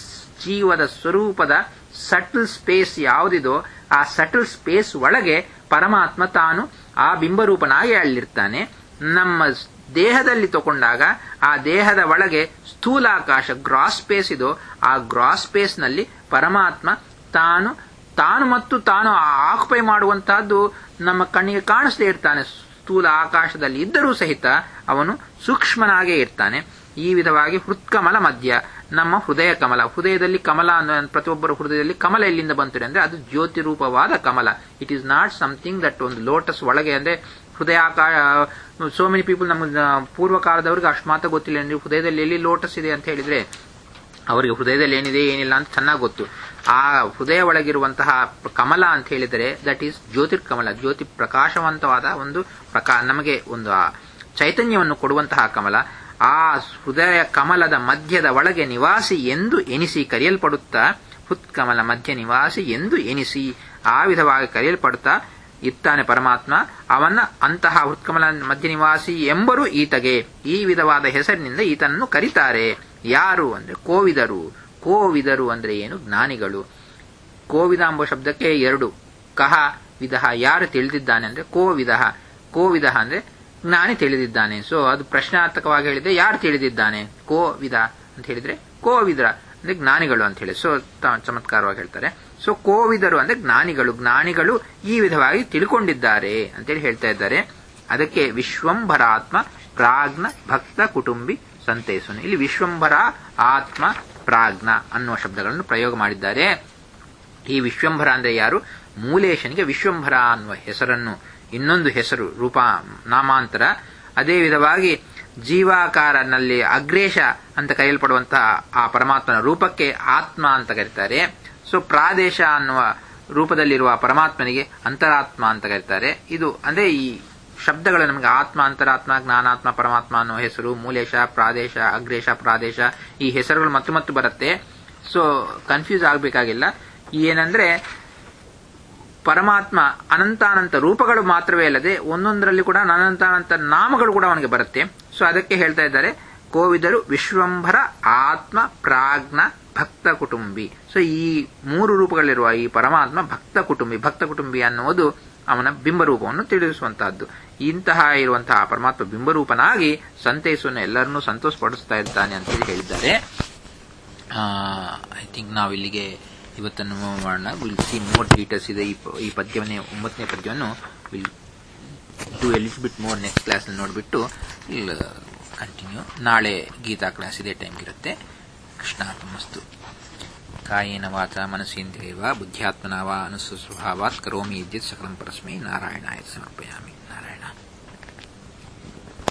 Speaker 1: ಜೀವದ ಸ್ವರೂಪದ ಸಟಲ್ ಸ್ಪೇಸ್ ಯಾವುದಿದೋ ಆ ಸಟಲ್ ಸ್ಪೇಸ್ ಒಳಗೆ ಪರಮಾತ್ಮ ತಾನು ಆ ಬಿಂಬರೂಪನಾಗಿ ಅಲ್ಲಿರ್ತಾನೆ ನಮ್ಮ ದೇಹದಲ್ಲಿ ತಗೊಂಡಾಗ ಆ ದೇಹದ ಒಳಗೆ ಸ್ಥೂಲಾಕಾಶ ಗ್ರಾಸ್ ಸ್ಪೇಸ್ ಇದೋ ಆ ಗ್ರಾಸ್ ಸ್ಪೇಸ್ ನಲ್ಲಿ ಪರಮಾತ್ಮ ತಾನು ತಾನು ಮತ್ತು ತಾನು ಆಕ್ಯುಪೈ ಮಾಡುವಂತಹದ್ದು ನಮ್ಮ ಕಣ್ಣಿಗೆ ಕಾಣಿಸದೇ ಇರ್ತಾನೆ ಸ್ಥೂಲ ಆಕಾಶದಲ್ಲಿ ಇದ್ದರೂ ಸಹಿತ ಅವನು ಸೂಕ್ಷ್ಮನಾಗೇ ಇರ್ತಾನೆ ಈ ವಿಧವಾಗಿ ಹೃತ್ಕಮಲ ಮಧ್ಯ ನಮ್ಮ ಹೃದಯ ಕಮಲ ಹೃದಯದಲ್ಲಿ ಕಮಲ ಅನ್ನೋ ಪ್ರತಿಯೊಬ್ಬರ ಹೃದಯದಲ್ಲಿ ಕಮಲ ಎಲ್ಲಿಂದ ಬಂತು ಅಂದ್ರೆ ಅದು ಜ್ಯೋತಿ ರೂಪವಾದ ಕಮಲ it is not something that ಒಂದು ಲೋಟಸ್ ಒಳಗೆ ಅಂದ್ರೆ ಹೃದಯಾಕಾಶ ಸೋ ಮೆನಿ ಪೀಪಲ್ ನಮ್ಮ ಪೂರ್ವ ಕಾಲದವ್ರಿಗೆ ಅಷ್ಟು ಮಾತ್ರ ಗೊತ್ತಿಲ್ಲ ಅಂದ್ರೆ ಹೃದಯದಲ್ಲಿ ಎಲ್ಲಿ ಲೋಟಸ್ ಇದೆ ಅಂತ ಹೇಳಿದ್ರೆ ಅವರಿಗೆ ಹೃದಯದಲ್ಲಿ ಏನಿದೆ ಏನಿಲ್ಲ ಅಂತ ಚೆನ್ನಾಗಿ ಗೊತ್ತು ಆ ಹೃದಯ ಒಳಗಿರುವಂತಹ ಕಮಲ ಅಂತ ಹೇಳಿದರೆ ದಟ್ ಈಸ್ ಜ್ಯೋತಿರ್ಕಮಲ ಜ್ಯೋತಿ ಪ್ರಕಾಶವಂತವಾದ ಒಂದು ಪ್ರಕಾ ನಮಗೆ ಒಂದು ಚೈತನ್ಯವನ್ನು ಕೊಡುವಂತಹ ಕಮಲ ಆ ಹೃದಯ ಕಮಲದ ಮಧ್ಯದ ಒಳಗೆ ನಿವಾಸಿ ಎಂದು ಎನಿಸಿ ಕರೆಯಲ್ಪಡುತ್ತಾ ಹೃತ್ಕಮಲ ಮಧ್ಯ ನಿವಾಸಿ ಎಂದು ಎನಿಸಿ ಆ ವಿಧವಾಗಿ ಕರೆಯಲ್ಪಡುತ್ತಾ ಇತ್ತಾನೆ ಪರಮಾತ್ಮ ಅವನ ಅಂತಹ ಹೃತ್ಕಮಲ ಮಧ್ಯ ನಿವಾಸಿ ಎಂಬರು ಈತಗೆ ಈ ವಿಧವಾದ ಹೆಸರಿನಿಂದ ಈತನನ್ನು ಕರೀತಾರೆ ಯಾರು ಅಂದ್ರೆ ಕೋವಿದರು ಕೋವಿದರು ಅಂದ್ರೆ ಏನು ಜ್ಞಾನಿಗಳು ಕೋವಿದ ಎಂಬ ಶಬ್ದಕ್ಕೆ ಎರಡು ಕಹ ವಿಧ ಯಾರು ತಿಳಿದಿದ್ದಾನೆ ಅಂದ್ರೆ ಕೋವಿದ ಕೋವಿದ ಅಂದ್ರೆ ಜ್ಞಾನಿ ತಿಳಿದಿದ್ದಾನೆ ಸೊ ಅದು ಪ್ರಶ್ನಾರ್ಥಕವಾಗಿ ಹೇಳಿದ್ರೆ ಯಾರು ತಿಳಿದಿದ್ದಾನೆ ಕೋವಿದ ಅಂತ ಹೇಳಿದ್ರೆ ಕೋವಿದ್ರ ಅಂದ್ರೆ ಜ್ಞಾನಿಗಳು ಅಂತ ಹೇಳಿ ಸೊ ಚಮತ್ಕಾರವಾಗಿ ಹೇಳ್ತಾರೆ ಸೊ ಕೋವಿದರು ಅಂದ್ರೆ ಜ್ಞಾನಿಗಳು ಜ್ಞಾನಿಗಳು ಈ ವಿಧವಾಗಿ ತಿಳ್ಕೊಂಡಿದ್ದಾರೆ ಅಂತೇಳಿ ಹೇಳ್ತಾ ಇದ್ದಾರೆ ಅದಕ್ಕೆ ವಿಶ್ವಂಭರಾತ್ಮ ಪ್ರಾಜ್ಞ ಭಕ್ತ ಕುಟುಂಬಿ ಸಂತೈಸುನು ಇಲ್ಲಿ ವಿಶ್ವಂಭರ ಆತ್ಮ ಪ್ರಾಜ್ಞ ಅನ್ನುವ ಶಬ್ದಗಳನ್ನು ಪ್ರಯೋಗ ಮಾಡಿದ್ದಾರೆ ಈ ವಿಶ್ವಂಭರ ಅಂದ್ರೆ ಯಾರು ಮೂಲೇಶನಿಗೆ ವಿಶ್ವಂಭರ ಅನ್ನುವ ಹೆಸರನ್ನು ಇನ್ನೊಂದು ಹೆಸರು ರೂಪ ನಾಮಾಂತರ ಅದೇ ವಿಧವಾಗಿ ಜೀವಾಕಾರನಲ್ಲಿ ಅಗ್ರೇಶ ಅಂತ ಕರೆಯಲ್ಪಡುವಂತಹ ಆ ಪರಮಾತ್ಮನ ರೂಪಕ್ಕೆ ಆತ್ಮ ಅಂತ ಕರೀತಾರೆ ಸೊ ಪ್ರಾದೇಶ ಅನ್ನುವ ರೂಪದಲ್ಲಿರುವ ಪರಮಾತ್ಮನಿಗೆ ಅಂತರಾತ್ಮ ಅಂತ ಕರೀತಾರೆ ಇದು ಅಂದ್ರೆ ಈ ಶಬ್ದಗಳು ನಮಗೆ ಆತ್ಮ ಅಂತರಾತ್ಮ ಜ್ಞಾನಾತ್ಮ ಪರಮಾತ್ಮ ಅನ್ನೋ ಹೆಸರು ಮೂಲೇಶ ಪ್ರಾದೇಶ ಅಗ್ರೇಶ ಪ್ರಾದೇಶ ಈ ಹೆಸರುಗಳು ಮತ್ತು ಮತ್ತು ಬರುತ್ತೆ ಸೊ ಕನ್ಫ್ಯೂಸ್ ಆಗಬೇಕಾಗಿಲ್ಲ ಏನಂದ್ರೆ ಪರಮಾತ್ಮ ಅನಂತಾನಂತ ರೂಪಗಳು ಮಾತ್ರವೇ ಅಲ್ಲದೆ ಒಂದೊಂದರಲ್ಲಿ ಕೂಡ ಅನಂತಾನಂತ ನಾಮಗಳು ಕೂಡ ಅವನಿಗೆ ಬರುತ್ತೆ ಸೊ ಅದಕ್ಕೆ ಹೇಳ್ತಾ ಇದ್ದಾರೆ ಕೋವಿದರು ವಿಶ್ವಂಭರ ಆತ್ಮ ಪ್ರಾಜ್ಞ ಭಕ್ತ ಕುಟುಂಬಿ ಸೊ ಈ ಮೂರು ರೂಪಗಳಿರುವ ಈ ಪರಮಾತ್ಮ ಭಕ್ತ ಕುಟುಂಬಿ ಭಕ್ತ ಕುಟುಂಬಿ ಅನ್ನುವುದು ಅವನ ಬಿಂಬರೂಪವನ್ನು ತಿಳಿಸುವಂತಹದ್ದು ಇಂತಹ ಇರುವಂತಹ ಪರಮಾತ್ಮ ಬಿಂಬರೂಪನಾಗಿ ಸಂತೈಸುವನ್ನು ಎಲ್ಲರನ್ನೂ ಸಂತೋಷಪಡಿಸ್ತಾ ಇದ್ದಾನೆ ಅಂತ ಹೇಳಿದ್ದಾರೆ ಐ ಥಿಂಕ್ ನಾವು ಇಲ್ಲಿಗೆ ಇವತ್ತನ್ನು ಮಾಡೋಣ ವಿಲ್ ಸಿ ಮೋರ್ ಡೀಟೇಲ್ಸ್ ಇದೆ ಈ ಪದ್ಯವನ್ನೇ ಒಂಬತ್ತನೇ ಪದ್ಯವನ್ನು ವಿಲ್ ಡೂ ಎಲಿಸ್ ಬಿಟ್ ಮೋರ್ ನೆಕ್ಸ್ಟ್ ಕ್ಲಾಸ್ ನೋಡಿಬಿಟ್ಟು ಕಂಟಿನ್ಯೂ ನಾಳೆ ಗೀತಾ ಕ್ಲಾಸ್ ಇದೇ ಟೈಮ್ ಇರುತ್ತೆ ಕೃಷ್ಣಾರ್ಪಣಮಸ್ತು ಕಾಯೇನ ವಾಚ ಮನಸೇಂದ್ರಿಯ ವಾ ಬುದ್ಧ್ಯಾತ್ಮನ ವಾ ಅನುಸ್ವಭಾವಾತ್ ಕರೋಮಿ ಯದ್ಯತ್ ಸಕಲಂ ಪರಸ್ಮೈ ನಾರಾಯಣಾಯ ಸಮರ್ಪಯಾಮಿ